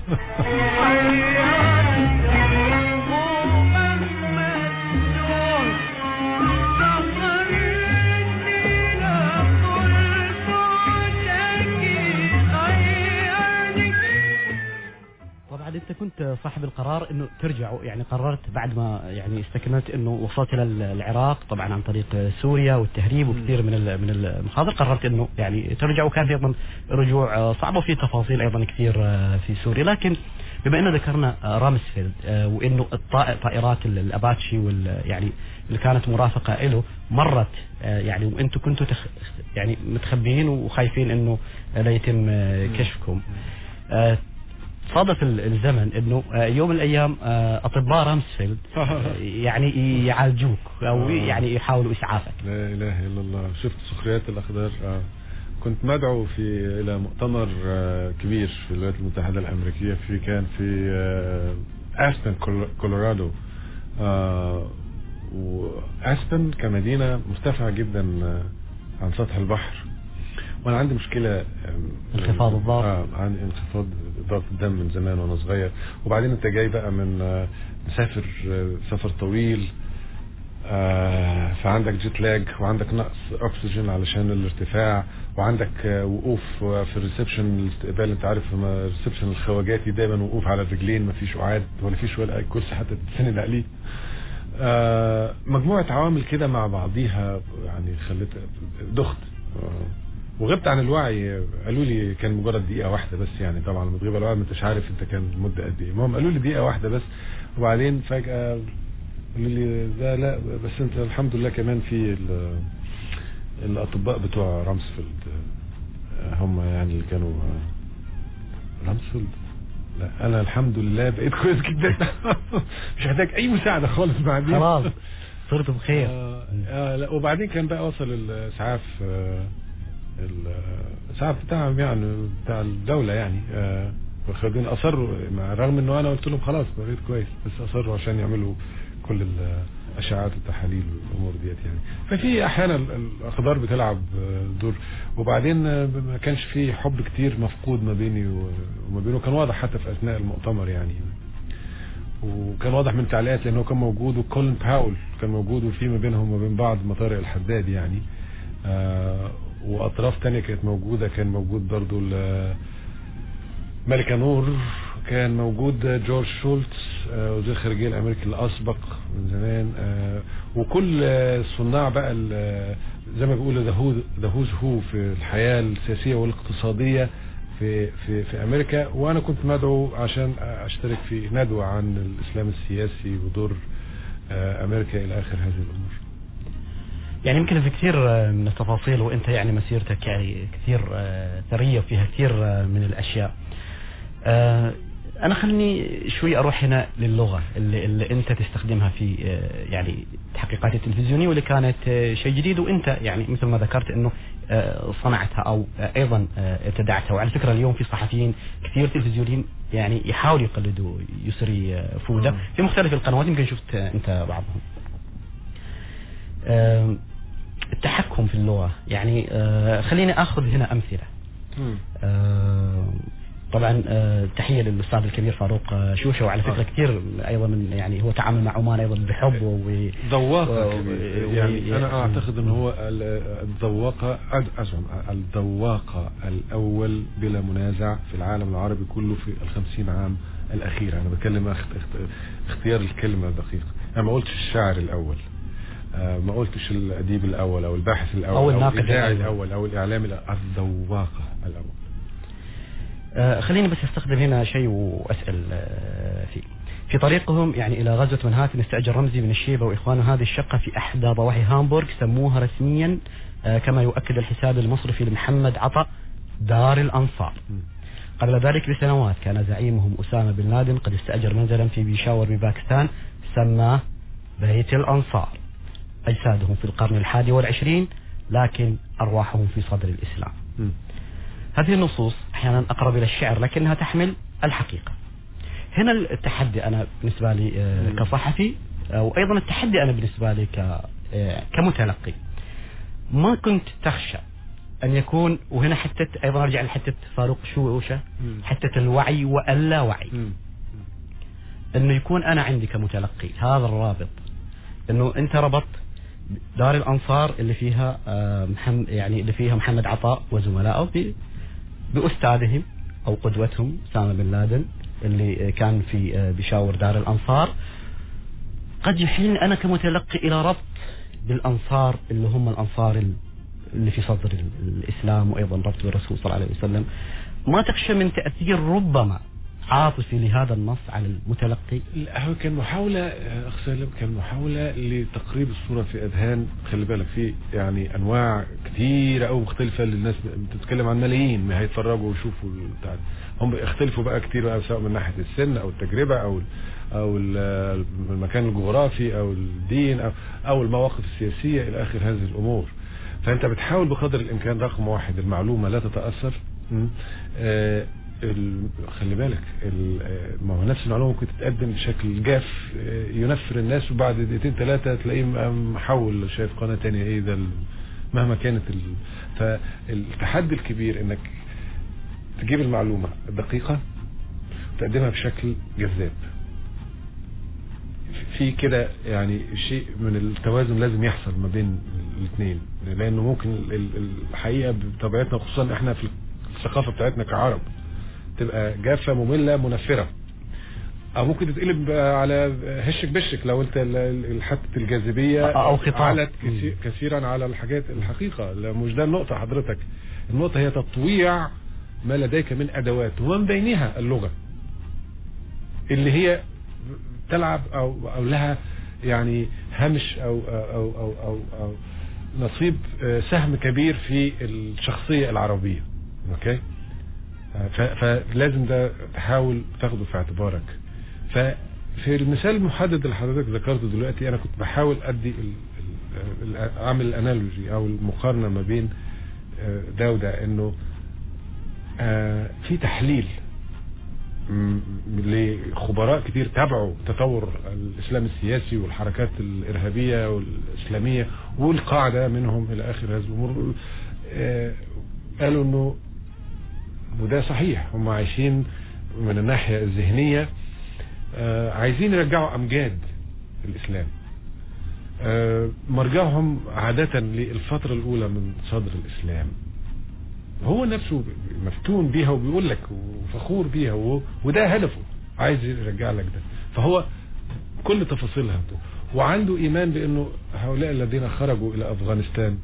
طبعا انت كنت صاحب القرار انه ترجعوا يعني قررت بعد ما يعني استكملت انه وصلت الى العراق طبعا عن طريق سوريا والتهريب وكثير من ال- من المخاطر قررت انه يعني ترجع وكان في ايضا رجوع آه، صعب وفي تفاصيل ايضا كثير آه، في سوريا لكن بما انه ذكرنا آه، رامسفيلد آه، وانه الطائر طائرات ال- الاباتشي وال يعني اللي كانت مرافقه له مرت آه، يعني وانتم كنتوا تخ يعني متخبيين وخايفين انه لا يتم آه، كشفكم آه، صادف ال- الزمن انه آه، يوم من الايام آه، اطباء رامسفيلد آه، يعني يعالجوك او آه. يعني يحاولوا اسعافك لا اله الا الله شفت سخريات الاقدار آه. كنت مدعو في الى مؤتمر آه كبير في الولايات المتحده الامريكيه في كان في آه اسبن كول- كولورادو آه واسبن كمدينه مرتفعه جدا آه عن سطح البحر وانا عندي مشكله آم، انخفاض الضغط. اه عندي انخفاض ضغط الدم من زمان وانا صغير وبعدين انت جاي بقى من آه، مسافر آه، سفر طويل آه، فعندك جيت لاج وعندك نقص اكسجين علشان الارتفاع وعندك آه، وقوف في الريسبشن الاستقبال انت عارف ما- الريسبشن الخواجاتي دايما وقوف على الرجلين مفيش قعاد ولا فيش ولا كرسي حتى تتسند عليه آه، مجموعة عوامل كده مع بعضيها يعني خلت دخت آه، وغبت عن الوعي قالوا لي كان مجرد دقيقة واحدة بس يعني طبعا لما تغيب عن الوعي ما انتش عارف انت كان المدة قد ايه المهم قالوا لي دقيقة واحدة بس وبعدين فجأة قالوا لي ده لا بس انت الحمد لله كمان في ال- الاطباء بتوع رامسفيلد آه، هم يعني اللي كانوا آه، رامسفيلد لا انا الحمد لله بقيت كويس جدا مش محتاج اي مساعده خالص بعدين خلاص صرت بخير آه آه لا وبعدين كان بقى وصل الاسعاف آه الاسعاف بتاعهم يعني بتاع الدوله يعني آه واخدين اصروا مع رغم انه انا قلت لهم خلاص بقيت كويس بس اصروا عشان يعملوا كل الاشعاعات والتحاليل والامور ديت يعني ففي احيانا ال- الاقدار بتلعب آه، دور وبعدين آه، ما كانش في حب كتير مفقود ما بيني و- وما بينه كان واضح حتى في اثناء المؤتمر يعني وكان واضح من التعليقات لانه كان موجود وكولين باول كان موجود وفي ما بينهم وما بين بعض مطارق الحداد يعني آه واطراف تانية كانت موجودة كان موجود برضو ال- ملكة نور كان موجود جورج شولتز آه، وزير الخارجية الامريكي الاسبق من زمان آه، وكل آه، صناع بقى ال- زي ما بيقولوا ذا هوز هو في الحياة السياسية والاقتصادية في في في امريكا وانا كنت مدعو عشان اشترك في ندوة عن الاسلام السياسي ودور آه، امريكا الى اخر هذه الامور يعني يمكن في كثير آه، من التفاصيل وانت يعني مسيرتك يعني كثير آه، ثريه وفيها كثير آه، من الاشياء. آه، انا خلني شوي اروح هنا للغه اللي, اللي انت تستخدمها في آه، يعني التحقيقات التلفزيونيه واللي كانت آه، شيء جديد وانت يعني مثل ما ذكرت انه آه، صنعتها او آه، ايضا آه، ابتدعتها وعلى فكره اليوم في صحفيين كثير تلفزيونيين يعني يحاولوا يقلدوا يسري آه، فوده مم. في مختلف القنوات يمكن شفت آه، انت بعضهم. آه، التحكم في اللغه يعني آه، خليني اخذ هنا امثله. آه، طبعا آه، تحيه للاستاذ الكبير فاروق آه، شوشه وعلى فكره آه. كثير ايضا من يعني هو تعامل مع عمان ايضا بحب و ذواقة و- كبير. و- يعني و- أنا أعتقد أن هو ال- الذواقة أز- أزعم الذواقة الأول بلا منازع في العالم العربي كله في الخمسين عام الأخيرة أنا بتكلم اخت- اخت- اختيار الكلمة دقيق أنا ما قلتش الشاعر الأول آه، ما قلتش الأديب الأول أو الباحث الأول أو أو الناقد الإذاعي الأول. الأول أو الإعلامي الأول الذواقة الأول آه، خليني بس استخدم هنا شيء واسال آه، فيه. في طريقهم يعني الى غزوه منهاتن استاجر رمزي من الشيبه واخوانه هذه الشقه في احدى ضواحي هامبورغ سموها رسميا آه، كما يؤكد الحساب المصرفي لمحمد عطا دار الانصار. قبل ذلك بسنوات كان زعيمهم اسامه بن لادن قد استاجر منزلا في بيشاور بباكستان سماه بيت الانصار. أجسادهم في القرن الحادي والعشرين لكن أرواحهم في صدر الإسلام مم. هذه النصوص أحيانا أقرب إلى الشعر لكنها تحمل الحقيقة هنا التحدي أنا بالنسبة لي آه، مم. كصحفي آه، وأيضا التحدي أنا بالنسبة لي ك- آه، كمتلقي ما كنت تخشى أن يكون وهنا حتة أيضا أرجع لحتة فاروق شوشة مم. حتة الوعي واللا وعي مم. انه يكون انا عندي كمتلقي هذا الرابط انه انت ربطت دار الانصار اللي فيها آه، محمد يعني اللي فيها محمد عطاء وزملائه ب- باستاذهم او قدوتهم اسامه بن لادن اللي آه، كان في آه، بيشاور دار الانصار قد يحيلني انا كمتلقي الى ربط بالانصار اللي هم الانصار ال- اللي في صدر ال- الاسلام وايضا ربط بالرسول صلى الله عليه وسلم ما تخشى من تاثير ربما عاطفي لهذا النص على المتلقي لا هو كان محاولة آه، أخ سالم كان محاولة لتقريب الصورة في أذهان خلي بالك في يعني أنواع كتيرة أو مختلفة للناس بتتكلم عن ملايين ما هيتفرجوا ويشوفوا البتاع ده. هم بيختلفوا بقى كتير بقى سواء من ناحية السن أو التجربة أو ال أو ال- المكان الجغرافي أو الدين أو أو المواقف السياسية إلى آخر هذه الأمور فأنت بتحاول بقدر الإمكان رقم واحد المعلومة لا تتأثر م. آه، ال- خلي بالك ال- آه، ما هو نفس المعلومه ممكن تتقدم بشكل جاف آه، ينفر الناس وبعد دقيقتين ثلاثه تلاقيه م- محول شايف قناه تانية ايه ده ال- مهما كانت ال... فالتحدي الكبير انك تجيب المعلومه الدقيقه وتقدمها بشكل جذاب في كده يعني شيء من التوازن لازم يحصل ما بين الاثنين لانه ممكن ال- ال- الحقيقه بطبيعتنا خصوصا احنا في الثقافه بتاعتنا كعرب تبقى جافه ممله منفره او ممكن تتقلب على هشك بشك لو انت ال- ال- حته الجاذبيه أو خطاب. علت كثي- كثيرا على الحاجات الحقيقه لا مش ده النقطه حضرتك النقطه هي تطويع ما لديك من ادوات ومن بينها اللغه اللي هي تلعب او او لها يعني هامش او او او او, أو نصيب آه، سهم كبير في الشخصيه العربيه اوكي آه، ف- فلازم ده تحاول تاخده في اعتبارك ففي المثال المحدد اللي حضرتك ذكرته دلوقتي انا كنت بحاول ادي ال ال ال اعمل الانالوجي او المقارنه ما بين آه، ده وده انه آه، في تحليل م- لخبراء كتير تابعوا تطور الاسلام السياسي والحركات الارهابيه والاسلاميه والقاعده منهم الى اخر هذه الامور آه، قالوا انه وده صحيح هم عايشين من الناحيه الذهنيه آه، عايزين يرجعوا امجاد الاسلام آه، مرجعهم عاده للفتره الاولى من صدر الاسلام هو نفسه مفتون بيها وبيقول لك وفخور بيها و- وده هدفه عايز يرجع لك ده فهو كل تفاصيلها وعنده ايمان بانه هؤلاء الذين خرجوا الى افغانستان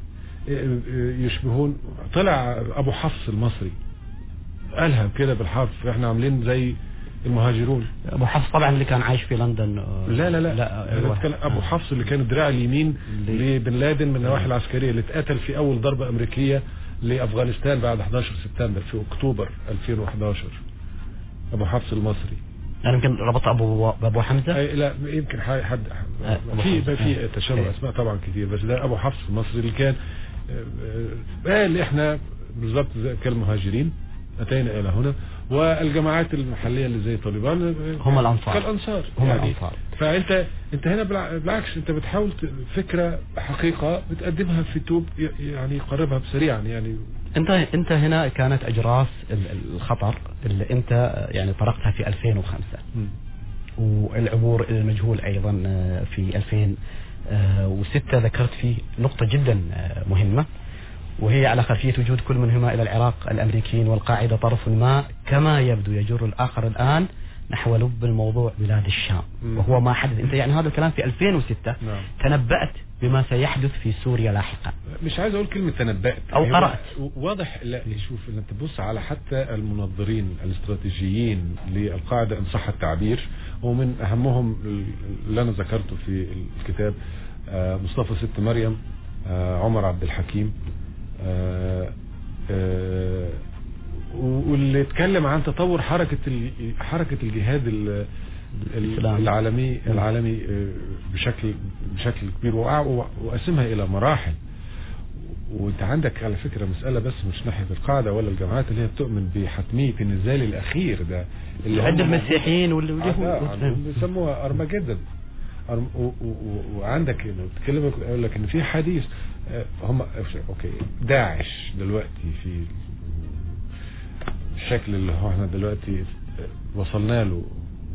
يشبهون طلع ابو حفص المصري قالها كده بالحرف احنا عاملين زي المهاجرون ابو حفص طبعا اللي كان عايش في لندن آه، لا لا لا, لا أنا هو- بتكلم ابو آه. حفص اللي كان الدراع اليمين اللي- لبن لادن من النواحي العسكريه اللي اتقتل في اول ضربه امريكيه لافغانستان بعد 11 سبتمبر في اكتوبر 2011 ابو حفص المصري انا يمكن ربط ابو ابو حمزه أي لا يمكن ح- حد آه، أبو في حفص. في آه. تشابه إيه. اسماء طبعا كتير بس ده ابو حفص المصري اللي كان آه، آه، قال احنا بالظبط زي كالمهاجرين اتينا الى هنا والجماعات المحليه اللي زي طالبان آه، هم الأنصار. كالانصار هم يعني الأنصار. فانت انت هنا بالع- بالعكس انت بتحاول ت- فكره حقيقه بتقدمها في توب ي- يعني يقربها سريعا يعني انت انت هنا كانت اجراس ال- الخطر اللي انت يعني طرقتها في 2005 والعبور الى المجهول ايضا آه، في 2006 ذكرت فيه نقطة جدا آه، مهمة وهي على خلفية وجود كل منهما إلى العراق الأمريكيين والقاعدة طرف ما كما يبدو يجر الآخر الآن نحو لب الموضوع بلاد الشام مم. وهو ما حدث أنت يعني هذا الكلام في 2006 نعم. تنبأت بما سيحدث في سوريا لاحقا مش عايز اقول كلمه تنبأت أو هو قرأت. واضح لا شوف ان انت تبص على حتى المنظرين الاستراتيجيين للقاعده ان صح التعبير ومن اهمهم اللي انا ذكرته في الكتاب آه، مصطفى ست مريم آه، عمر عبد الحكيم آه، آه، واللي اتكلم عن تطور حركه ال- حركه الجهاد ال- الإسلام. العالمي العالمي آه، بشكل بشكل كبير وأع- وأقسمها إلى مراحل وانت عندك على فكره مساله بس مش ناحيه القاعده ولا الجماعات اللي هي بتؤمن بحتميه النزال الاخير ده اللي عند هم المسيحيين وال- آه، واليهود عندهم بيسموها ارمجدن أرم- و- و- و- وعندك لو تتكلم يقول لك ان في حديث آه، هم اوكي داعش دلوقتي في الشكل اللي هو احنا دلوقتي وصلنا له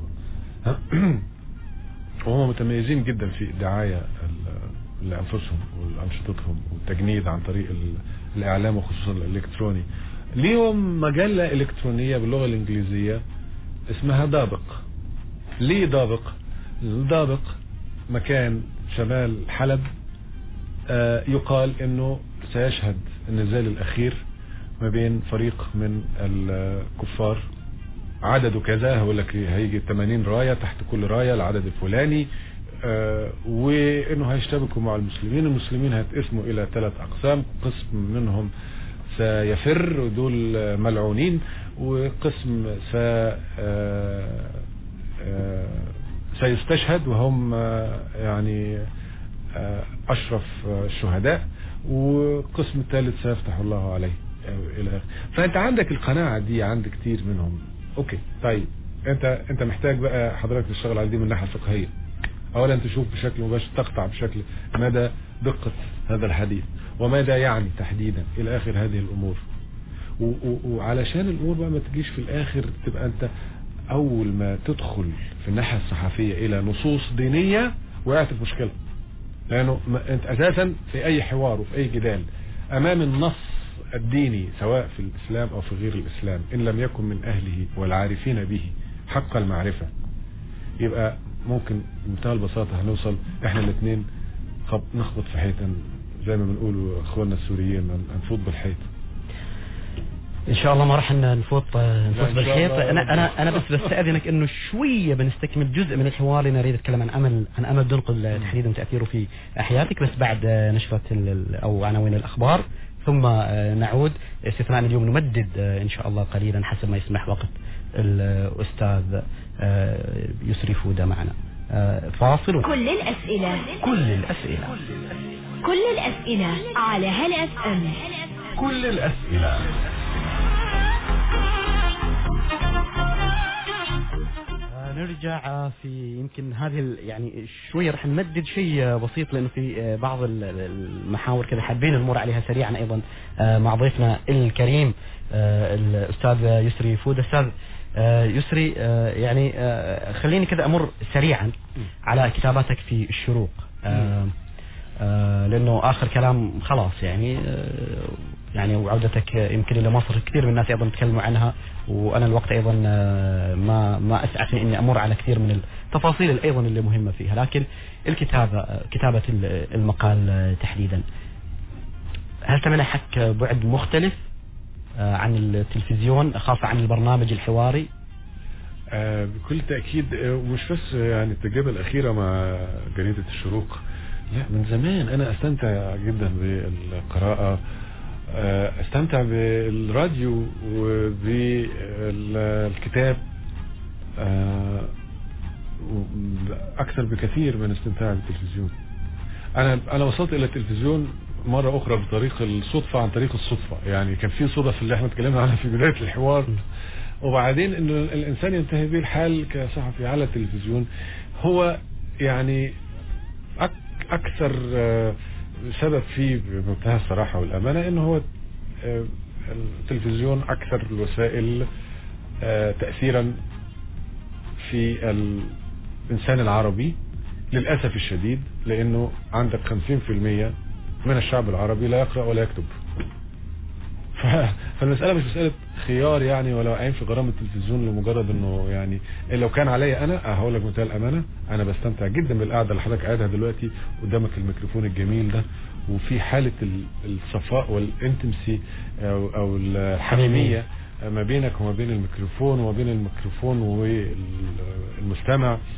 وهم متميزين جدا في الدعايه ال- لانفسهم ولانشطتهم والتجنيد عن طريق ال- الاعلام وخصوصا الالكتروني ليهم مجله الكترونيه باللغه الانجليزيه اسمها دابق ليه دابق دابق مكان شمال حلب آه، يقال انه سيشهد النزال الاخير ما بين فريق من الكفار عدده كذا هقول لك هيجي 80 رايه تحت كل رايه العدد الفلاني آه، وانه هيشتبكوا مع المسلمين المسلمين هيتقسموا الى ثلاث اقسام قسم منهم سيفر ودول آه، ملعونين وقسم س آه، آه، سيستشهد وهم آه، يعني آه، اشرف آه، الشهداء وقسم الثالث سيفتح الله عليه آه، الى اخره فانت عندك القناعه دي عند كتير منهم اوكي طيب انت انت محتاج بقى حضرتك تشتغل على دي من الناحيه الفقهيه اولا تشوف بشكل مباشر تقطع بشكل مدى دقه هذا الحديث وماذا يعني تحديدا الى اخر هذه الامور و- و- وعلشان الامور بقى ما تجيش في الاخر تبقى انت اول ما تدخل في الناحيه الصحفيه الى نصوص دينيه وقعت في مشكله لانه ما انت اساسا في اي حوار وفي اي جدال امام النص الديني سواء في الاسلام او في غير الاسلام ان لم يكن من اهله والعارفين به حق المعرفه يبقى ممكن بمنتهى البساطه هنوصل احنا الاثنين نخبط في حيط زي ما بنقولوا اخواننا السوريين هنفوت بالحيط ان شاء الله ما راح ن- نفوت نفوت إن شاء بالحيط الله. انا انا انا بس بستاذنك انه شويه بنستكمل جزء من الحوار لأن اريد اتكلم عن امل عن امل دنقل تحديدا تاثيره في حياتك بس بعد نشره ال- ال- او عناوين الاخبار ثم نعود استثناء اليوم نمدد ان شاء الله قليلا حسب ما يسمح وقت الاستاذ يسري فوده معنا فاصل و- كل الأسئلة كل الاسئله كل الأسئلة على هل اف ام كل الأسئلة آه، نرجع في يمكن هذه ال- يعني شويه راح نمدد شيء آه، بسيط لانه في آه، بعض ال- ال- المحاور كذا حابين نمر عليها سريعا ايضا آه، مع ضيفنا الكريم آه، الاستاذ يسري فود استاذ آه، يسري آه، يعني آه، خليني كذا امر سريعا على كتاباتك في الشروق آه، آه، لانه اخر كلام خلاص يعني آه، يعني وعودتك آه، يمكن الى مصر كثير من الناس ايضا تكلموا عنها وانا الوقت ايضا آه، ما ما اسعفني اني امر على كثير من التفاصيل ايضا اللي مهمه فيها لكن الكتابه آه، كتابه ال- المقال آه، تحديدا هل تمنحك بعد مختلف آه، عن التلفزيون خاصه عن البرنامج الحواري آه بكل تأكيد آه، ومش بس آه، يعني التجربة الأخيرة مع جريدة الشروق لا من زمان أنا أستمتع جدا بالقراءة آه، أستمتع بالراديو وبالكتاب آه، أكثر بكثير من استمتاع بالتلفزيون أنا أنا وصلت إلى التلفزيون مرة أخرى بطريق الصدفة عن طريق الصدفة يعني كان في صدف اللي احنا اتكلمنا عنها في بداية الحوار وبعدين انه الانسان ينتهي به الحال كصحفي على التلفزيون هو يعني أك اكثر آه، سبب فيه بمنتهى الصراحه والامانه انه هو آه، التلفزيون اكثر الوسائل آه، تاثيرا في الانسان العربي للاسف الشديد لانه عندك 50% من الشعب العربي لا يقرا ولا يكتب ف- فالمسألة مش مسألة خيار يعني ولا عين في غرام التلفزيون لمجرد انه يعني لو كان عليا انا أه هقول لك بمنتهى الامانة انا بستمتع جدا بالقعدة اللي حضرتك قاعدها دلوقتي قدامك الميكروفون الجميل ده وفي حالة ال- الصفاء والانتمسي او, أو الحميمية ما بينك وما بين الميكروفون وما بين الميكروفون والمستمع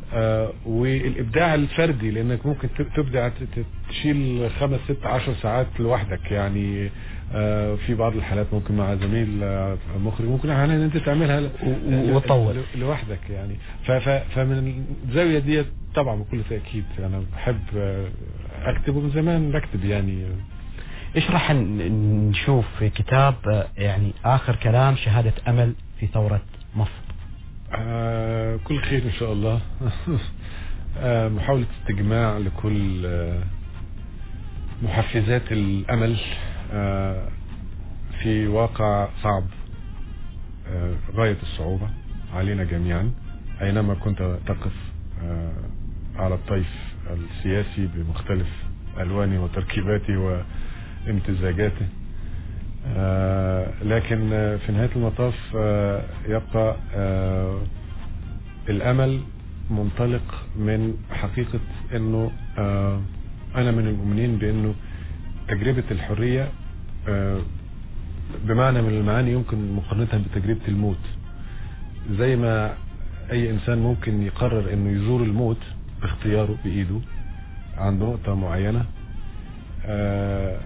آه والابداع الفردي لانك ممكن ت- تبدع ت- ت- تشيل خمس ست عشر ساعات لوحدك يعني آه في بعض الحالات ممكن مع زميل آه مخرج ممكن احيانا ان انت تعملها ل- و- وتطول. ل- لوحدك يعني ف- ف- فمن الزاويه دي طبعا بكل تاكيد انا بحب آه، اكتب ومن زمان بكتب يعني ايش راح ن- نشوف في كتاب آه، يعني اخر كلام شهادة امل في ثورة مصر آه كل خير ان شاء الله آه محاولة استجماع لكل آه محفزات الامل آه في واقع صعب آه غاية الصعوبة علينا جميعا اينما كنت تقف آه على الطيف السياسي بمختلف الوانه وتركيباته وامتزاجاته آه، لكن آه، في نهاية المطاف آه، يبقى آه، الأمل منطلق من حقيقة أنه آه، أنا من المؤمنين بأنه تجربة الحرية آه، بمعنى من المعاني يمكن مقارنتها بتجربة الموت زي ما أي إنسان ممكن يقرر أنه يزور الموت باختياره بإيده عند نقطة معينة آه،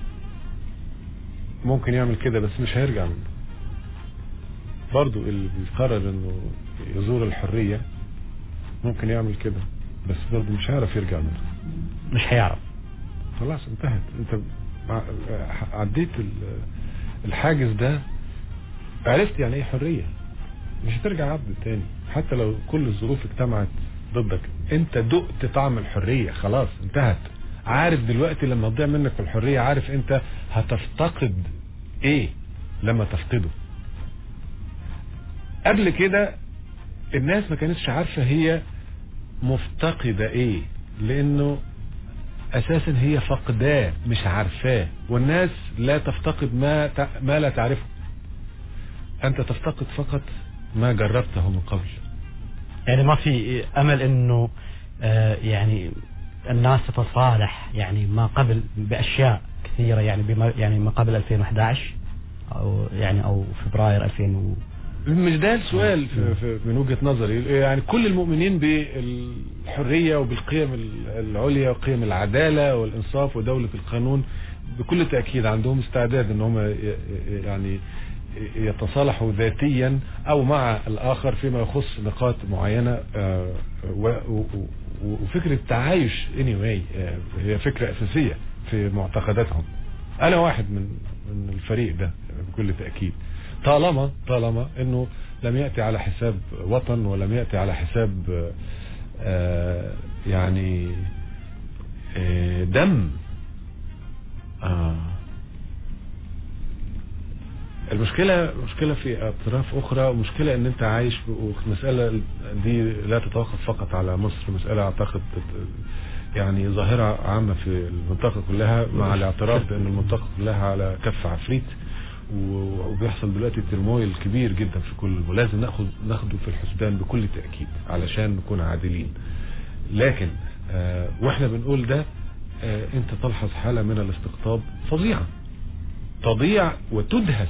ممكن يعمل كده بس مش هيرجع منه برضو اللي بيقرر انه يزور الحرية ممكن يعمل كده بس برضو مش هيعرف يرجع منه مش هيعرف خلاص انتهت انت ع- عديت ال- الحاجز ده عرفت يعني ايه حرية مش هترجع عبد تاني حتى لو كل الظروف اجتمعت ضدك انت دقت طعم الحرية خلاص انتهت عارف دلوقتي لما تضيع منك الحرية عارف انت هتفتقد ايه لما تفقده قبل كده الناس ما كانتش عارفة هي مفتقدة ايه لانه اساسا هي فقداه مش عارفاه والناس لا تفتقد ما ت- ما لا تعرفه انت تفتقد فقط ما جربته من قبل يعني ما في امل انه آه، يعني الناس تتصالح يعني ما قبل باشياء كثيره يعني بما يعني ما قبل 2011 او يعني او فبراير 2000 و... مش ده السؤال في في من وجهة نظري يعني كل المؤمنين بالحرية وبالقيم ال- العليا وقيم العدالة والإنصاف ودولة القانون بكل تأكيد عندهم استعداد ان هم ي- ي- يعني يتصالحوا ذاتيا او مع الاخر فيما يخص نقاط معينة آه، و- و- و- وفكرة التعايش anyway آه، هي فكرة اساسية في معتقداتهم انا واحد من من الفريق ده بكل تأكيد طالما طالما انه لم يأتي على حساب وطن ولم يأتي على حساب آه، آه، يعني آه، دم آه. المشكلة مشكلة في أطراف أخرى ومشكلة إن أنت عايش والمسألة دي لا تتوقف فقط على مصر مسألة أعتقد يعني ظاهرة عامة في المنطقة كلها مع الاعتراف بأن المنطقة كلها على كف عفريت و- وبيحصل دلوقتي ترمويل كبير جدا في كل ولازم ناخد ناخده في الحسبان بكل تأكيد علشان نكون عادلين لكن آه واحنا بنقول ده آه انت تلحظ حالة من الاستقطاب فظيعة تضيع وتدهس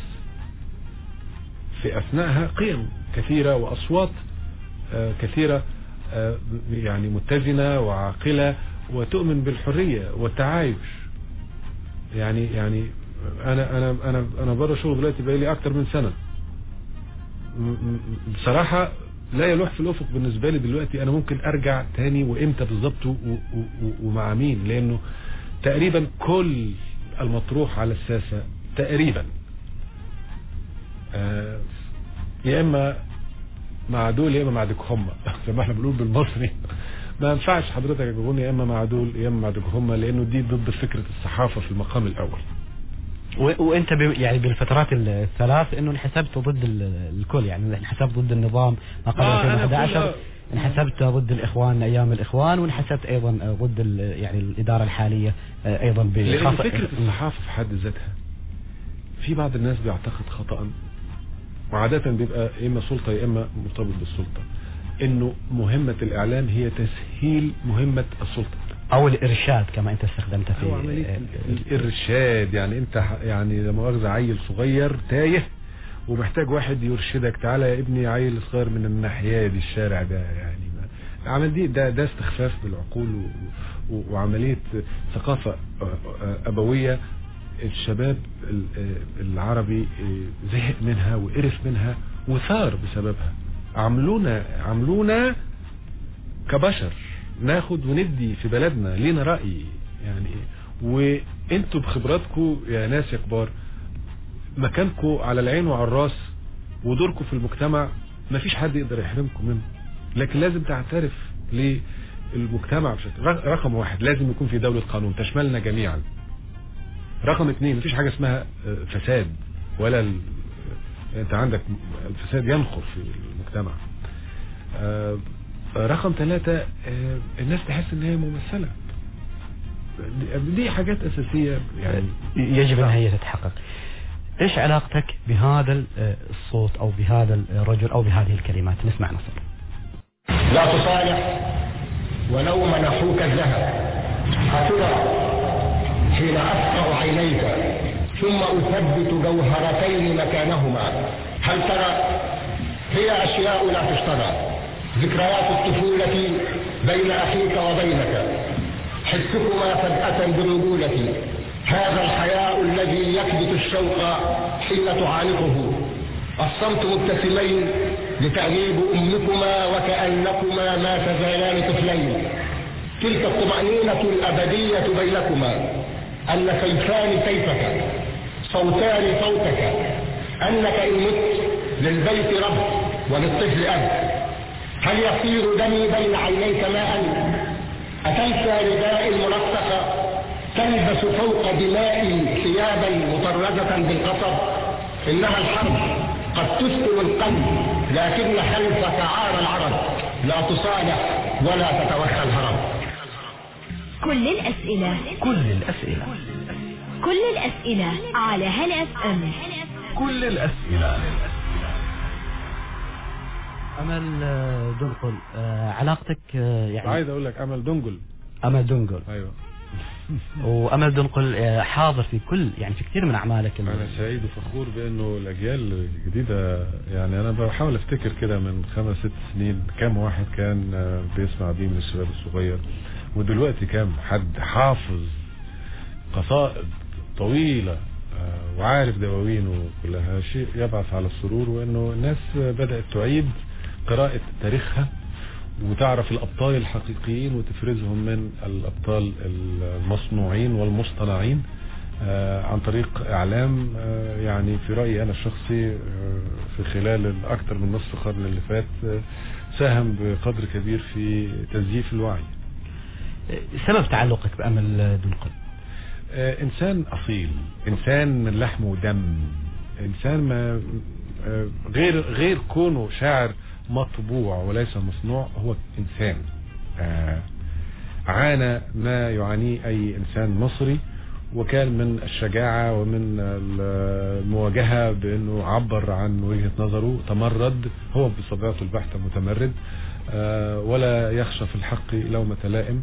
في اثناءها قيم كثيرة واصوات آه كثيرة آه يعني متزنة وعاقلة وتؤمن بالحرية والتعايش يعني يعني انا انا انا انا بره شغل دلوقتي بقالي اكتر من سنه م- م- بصراحه لا يلوح في الافق بالنسبه لي دلوقتي انا ممكن ارجع تاني وامتى بالظبط و- و- و- ومع مين لانه تقريبا كل المطروح على الساسه تقريبا آه، يا اما مع دول يا اما مع ديك هم زي ما احنا بنقول بالمصري ما ينفعش حضرتك تكون يا اما مع دول يا اما مع ديك هم لانه دي ضد فكره الصحافه في المقام الاول و... وانت ب... يعني بالفترات الثلاث انه انحسبت ضد ال- الكل يعني انحسبت ضد النظام ما قبل آه، أنا 2011 كلها- انحسبت ضد الاخوان ايام الاخوان وانحسبت ايضا ضد ال... يعني الاداره الحاليه آه، ايضا ب- لان خاصة- فكره الصحافه في حد ذاتها في بعض الناس بيعتقد خطا وعاده بيبقى يا اما سلطه يا اما مرتبط بالسلطه انه مهمه الاعلام هي تسهيل مهمه السلطه او الارشاد كما انت استخدمت في هو عمليه آه، الارشاد يعني انت ح- يعني لما مؤاخذه عيل صغير تايه ومحتاج واحد يرشدك تعالى يا ابني عيل صغير من الناحيه دي الشارع ده يعني ما عمل دي ده ده استخفاف بالعقول و- و- وعمليه ثقافه آه، آه، ابويه الشباب ال- آه، العربي آه، زهق منها وقرف منها وثار بسببها عملونا عملونا كبشر ناخد وندي في بلدنا لينا رأي يعني وانتوا بخبراتكم يا ناس يا كبار مكانكم على العين وعلى الراس ودوركم في المجتمع مفيش حد يقدر يحرمكم منه لكن لازم تعترف للمجتمع بشكل رق- رقم واحد لازم يكون في دولة قانون تشملنا جميعا رقم اثنين مفيش حاجة اسمها آه، فساد ولا ال... انت عندك الفساد ينخر في المجتمع آه، رقم ثلاثة آه، الناس تحس ان هي ممثلة دي- دي حاجات اساسية يعني يجب ان هي تتحقق ايش علاقتك بهذا ال- الصوت او بهذا الرجل او بهذه الكلمات نسمع نصر لا تصالح ولو منحوك الذهب أترى حين أفقع عينيك ثم أثبت جوهرتين مكانهما هل ترى هي أشياء لا تشترى ذكريات الطفولة بين أخيك وبينك حسكما فجأة بالرجولة هذا الحياء الذي يكبت الشوق حين تعانقه الصمت مبتسمين لتأديب أمكما وكأنكما ما تزالان طفلين تلك الطمأنينة الأبدية بينكما أن سيفان سيفك صوتان صوتك أنك إن مت للبيت رب وللطفل أب هل يصير دمي بين عينيك ماء أتنسى رداء الملصق تلبس فوق دمائي ثيابا مطرزة بالقصب إنها الحرب قد تسكن القلب لكن خلفك عار العرب لا تصالح ولا تتوخى الهرب كل الأسئلة كل الاسئله كل الأسئلة على هل اف ام كل الأسئلة امل آه، دنقل آه، علاقتك آه، يعني عايز اقول لك امل دنجل امل دنقل ايوه وامل دنقل آه، حاضر في كل يعني في كثير من اعمالك ال- انا سعيد وفخور بانه الاجيال الجديده يعني انا بحاول افتكر كده من خمس ست سنين كام واحد كان آه، بيسمع بيه من الشباب الصغير ودلوقتي كام حد حافظ قصائد طويله آه، وعارف دواوينه كلها شيء يبعث على السرور وانه الناس بدات تعيد قراءه تاريخها وتعرف الابطال الحقيقيين وتفرزهم من الابطال المصنوعين والمصطنعين آه، عن طريق اعلام آه، يعني في رايي انا الشخصي آه، في خلال اكثر من نصف قرن اللي فات آه، ساهم بقدر كبير في تزييف الوعي آه، سبب تعلقك بامل آه، دنقل آه، انسان اصيل انسان من لحم ودم انسان ما آه، غير غير كونه شاعر مطبوع وليس مصنوع هو انسان آه، عانى ما يعانيه اي انسان مصري وكان من الشجاعة ومن المواجهة بانه عبر عن وجهة نظره تمرد هو بطبيعته البحتة متمرد آه، ولا يخشى في الحق لومة لائم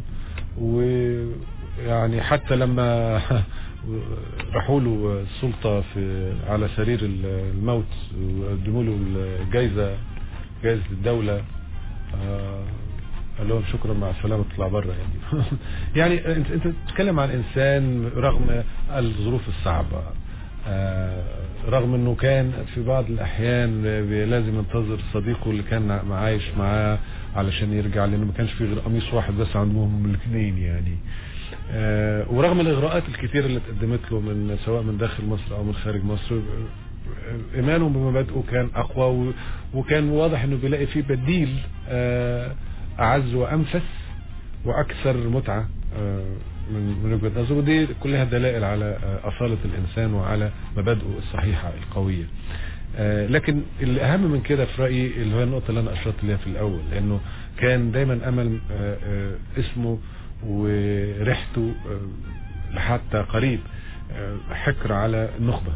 ويعني حتى لما راحوا له السلطة في على سرير الموت وقدموا له الجائزة جائزة الدولة آه، قال لهم شكرا مع السلامة تطلع بره يعني يعني انت انت بتتكلم عن انسان رغم الظروف الصعبة آه، رغم انه كان في بعض الاحيان بي- لازم ينتظر صديقه اللي كان عايش معاه علشان يرجع لانه ما كانش في غير قميص واحد بس عندهم الاثنين يعني آه، ورغم الاغراءات الكثيره اللي اتقدمت له من سواء من داخل مصر او من خارج مصر آه، ايمانه بمبادئه كان اقوى و- وكان واضح انه بيلاقي فيه بديل آه، اعز وانفس واكثر متعه آه، من من وجهه نظره ودي كلها دلائل على آه، اصاله الانسان وعلى مبادئه الصحيحه القويه. آه، لكن الاهم من كده في رايي اللي هو النقطه اللي انا اشرت ليها في الاول لانه كان دايما امل آه، آه، اسمه وريحته آه، حتى قريب آه، حكر على النخبه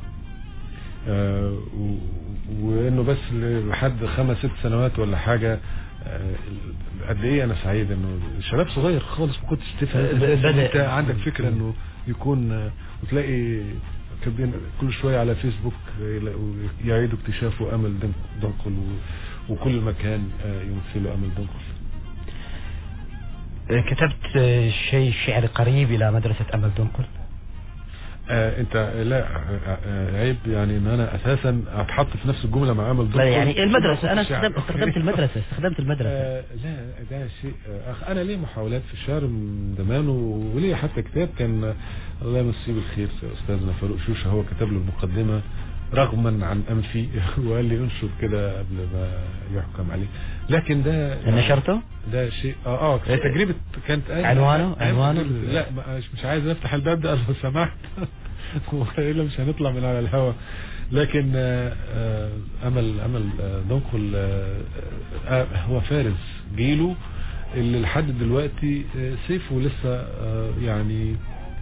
آه، و- وانه بس لحد خمس ست سنوات ولا حاجه آه، قد ايه انا سعيد انه شباب صغير خالص ما كنتش تفهم ب- بدأ- انت عندك فكره انه يكون آه، وتلاقي كاتبين كل شويه على فيسبوك يلاقوا- يعيدوا اكتشافه امل دن- دنقل و- وكل مكان آه، يمثله امل دنقل آه، كتبت آه، شيء شعري قريب إلى مدرسة أمل دنقل آه انت لا آه آه عيب يعني ان انا اساسا اتحط في نفس الجمله مع امل لا دكتور يعني المدرسة أنا الشعر. استخدمت, استخدمت المدرسة استخدمت المدرسة آه لا ده شيء آه أخ انا ليه محاولات في الشعر من زمان و- وليه حتى كتاب كان آه، الله يمسيه بالخير استاذنا فاروق شوشه هو كتب له المقدمه رغما عن انفي وقال لي انشر كده قبل ما يحكم عليه لكن ده نشرته؟ ده شيء اه اه تجربه كانت عنوانه؟ أيام عنوانه؟ تجربة- لا مش مش عايز افتح الباب ده لو سمحت والا مش هنطلع من على الهوا لكن آه، آه، امل امل آه، دنقل آه، آه، هو فارس جيله اللي لحد دلوقتي آه، سيفه لسه آه، يعني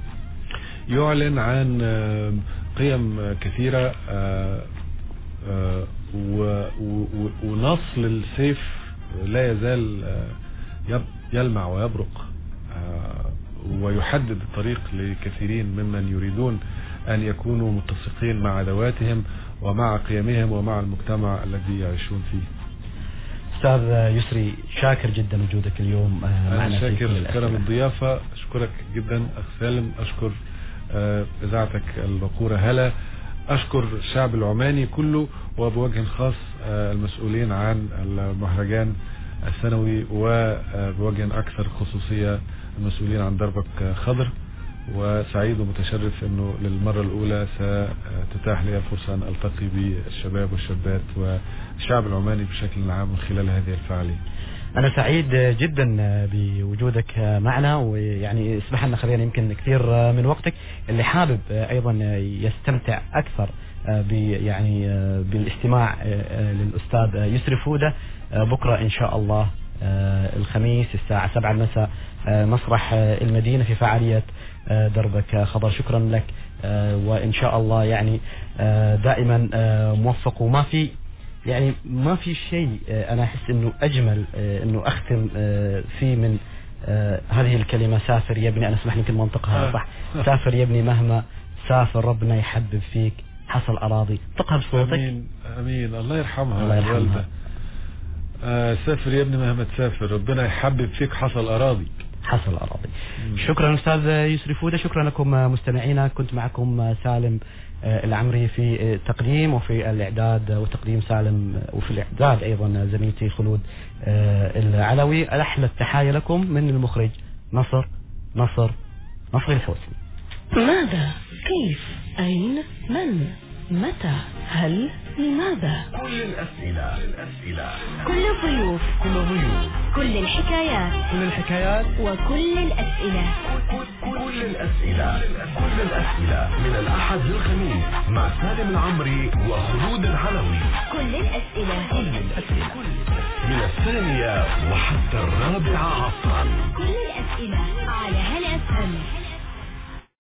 يعلن عن آه، قيم آه، كثيرة آه، آه، و- و- و- ونصل السيف لا يزال آه، يب- يلمع ويبرق آه، ويحدد الطريق لكثيرين ممن يريدون أن يكونوا متسقين مع ذواتهم ومع قيمهم ومع المجتمع الذي يعيشون فيه أستاذ يسري شاكر جدا وجودك اليوم آه، معنا أنا في كل شاكر الأسئلة. كرم الضيافة أشكرك جدا أخ سالم أشكر آه، إذاعتك البقورة هلا أشكر الشعب العماني كله وبوجه خاص آه، المسؤولين عن المهرجان السنوي وبوجه أكثر خصوصية المسؤولين عن دربك خضر وسعيد ومتشرف أنه للمرة الأولى ستتاح لي الفرصة أن ألتقي بالشباب والشابات والشعب العماني بشكل عام من خلال هذه الفعالية أنا سعيد جدا بوجودك معنا ويعني اسمح لنا خلينا يمكن كثير من وقتك اللي حابب أيضا يستمتع أكثر ب يعني بالاستماع للأستاذ يسري فودة بكرة إن شاء الله الخميس الساعة 7 المساء مسرح المدينة في فعالية دربك خضر شكرا لك وإن شاء الله يعني دائما موفق وما في يعني ما في شيء آه، انا احس انه اجمل آه، انه اختم آه، فيه من آه، هذه الكلمه سافر يا ابني انا اسمح لي يمكن منطقها آه. صح سافر يا ابني مهما سافر ربنا يحبب فيك حصل اراضي طقها بصوتك امين امين الله يرحمها الله يرحمها. الوالده آه سافر يا ابني مهما تسافر ربنا يحبب فيك حصل اراضي حصل اراضي شكرا استاذ يسري فوده شكرا لكم مستمعينا كنت معكم سالم آه، العمري في التقديم وفي الاعداد وتقديم سالم وفي الاعداد ايضا زميلتي خلود آه، العلوي احلى التحايا لكم من المخرج نصر نصر نصر الحوسني ماذا كيف أين من متى هل لماذا كل الأسئلة الأسئلة كل الضيوف كل الضيوف كل الحكايات كل الحكايات وكل الأسئلة كل الأسئلة كل الأسئلة من الأحد للخميس مع سالم العمري وخلود العلوي كل الأسئلة من الثانية وحتى الرابعة عصرا كل الأسئلة على هلا أفهم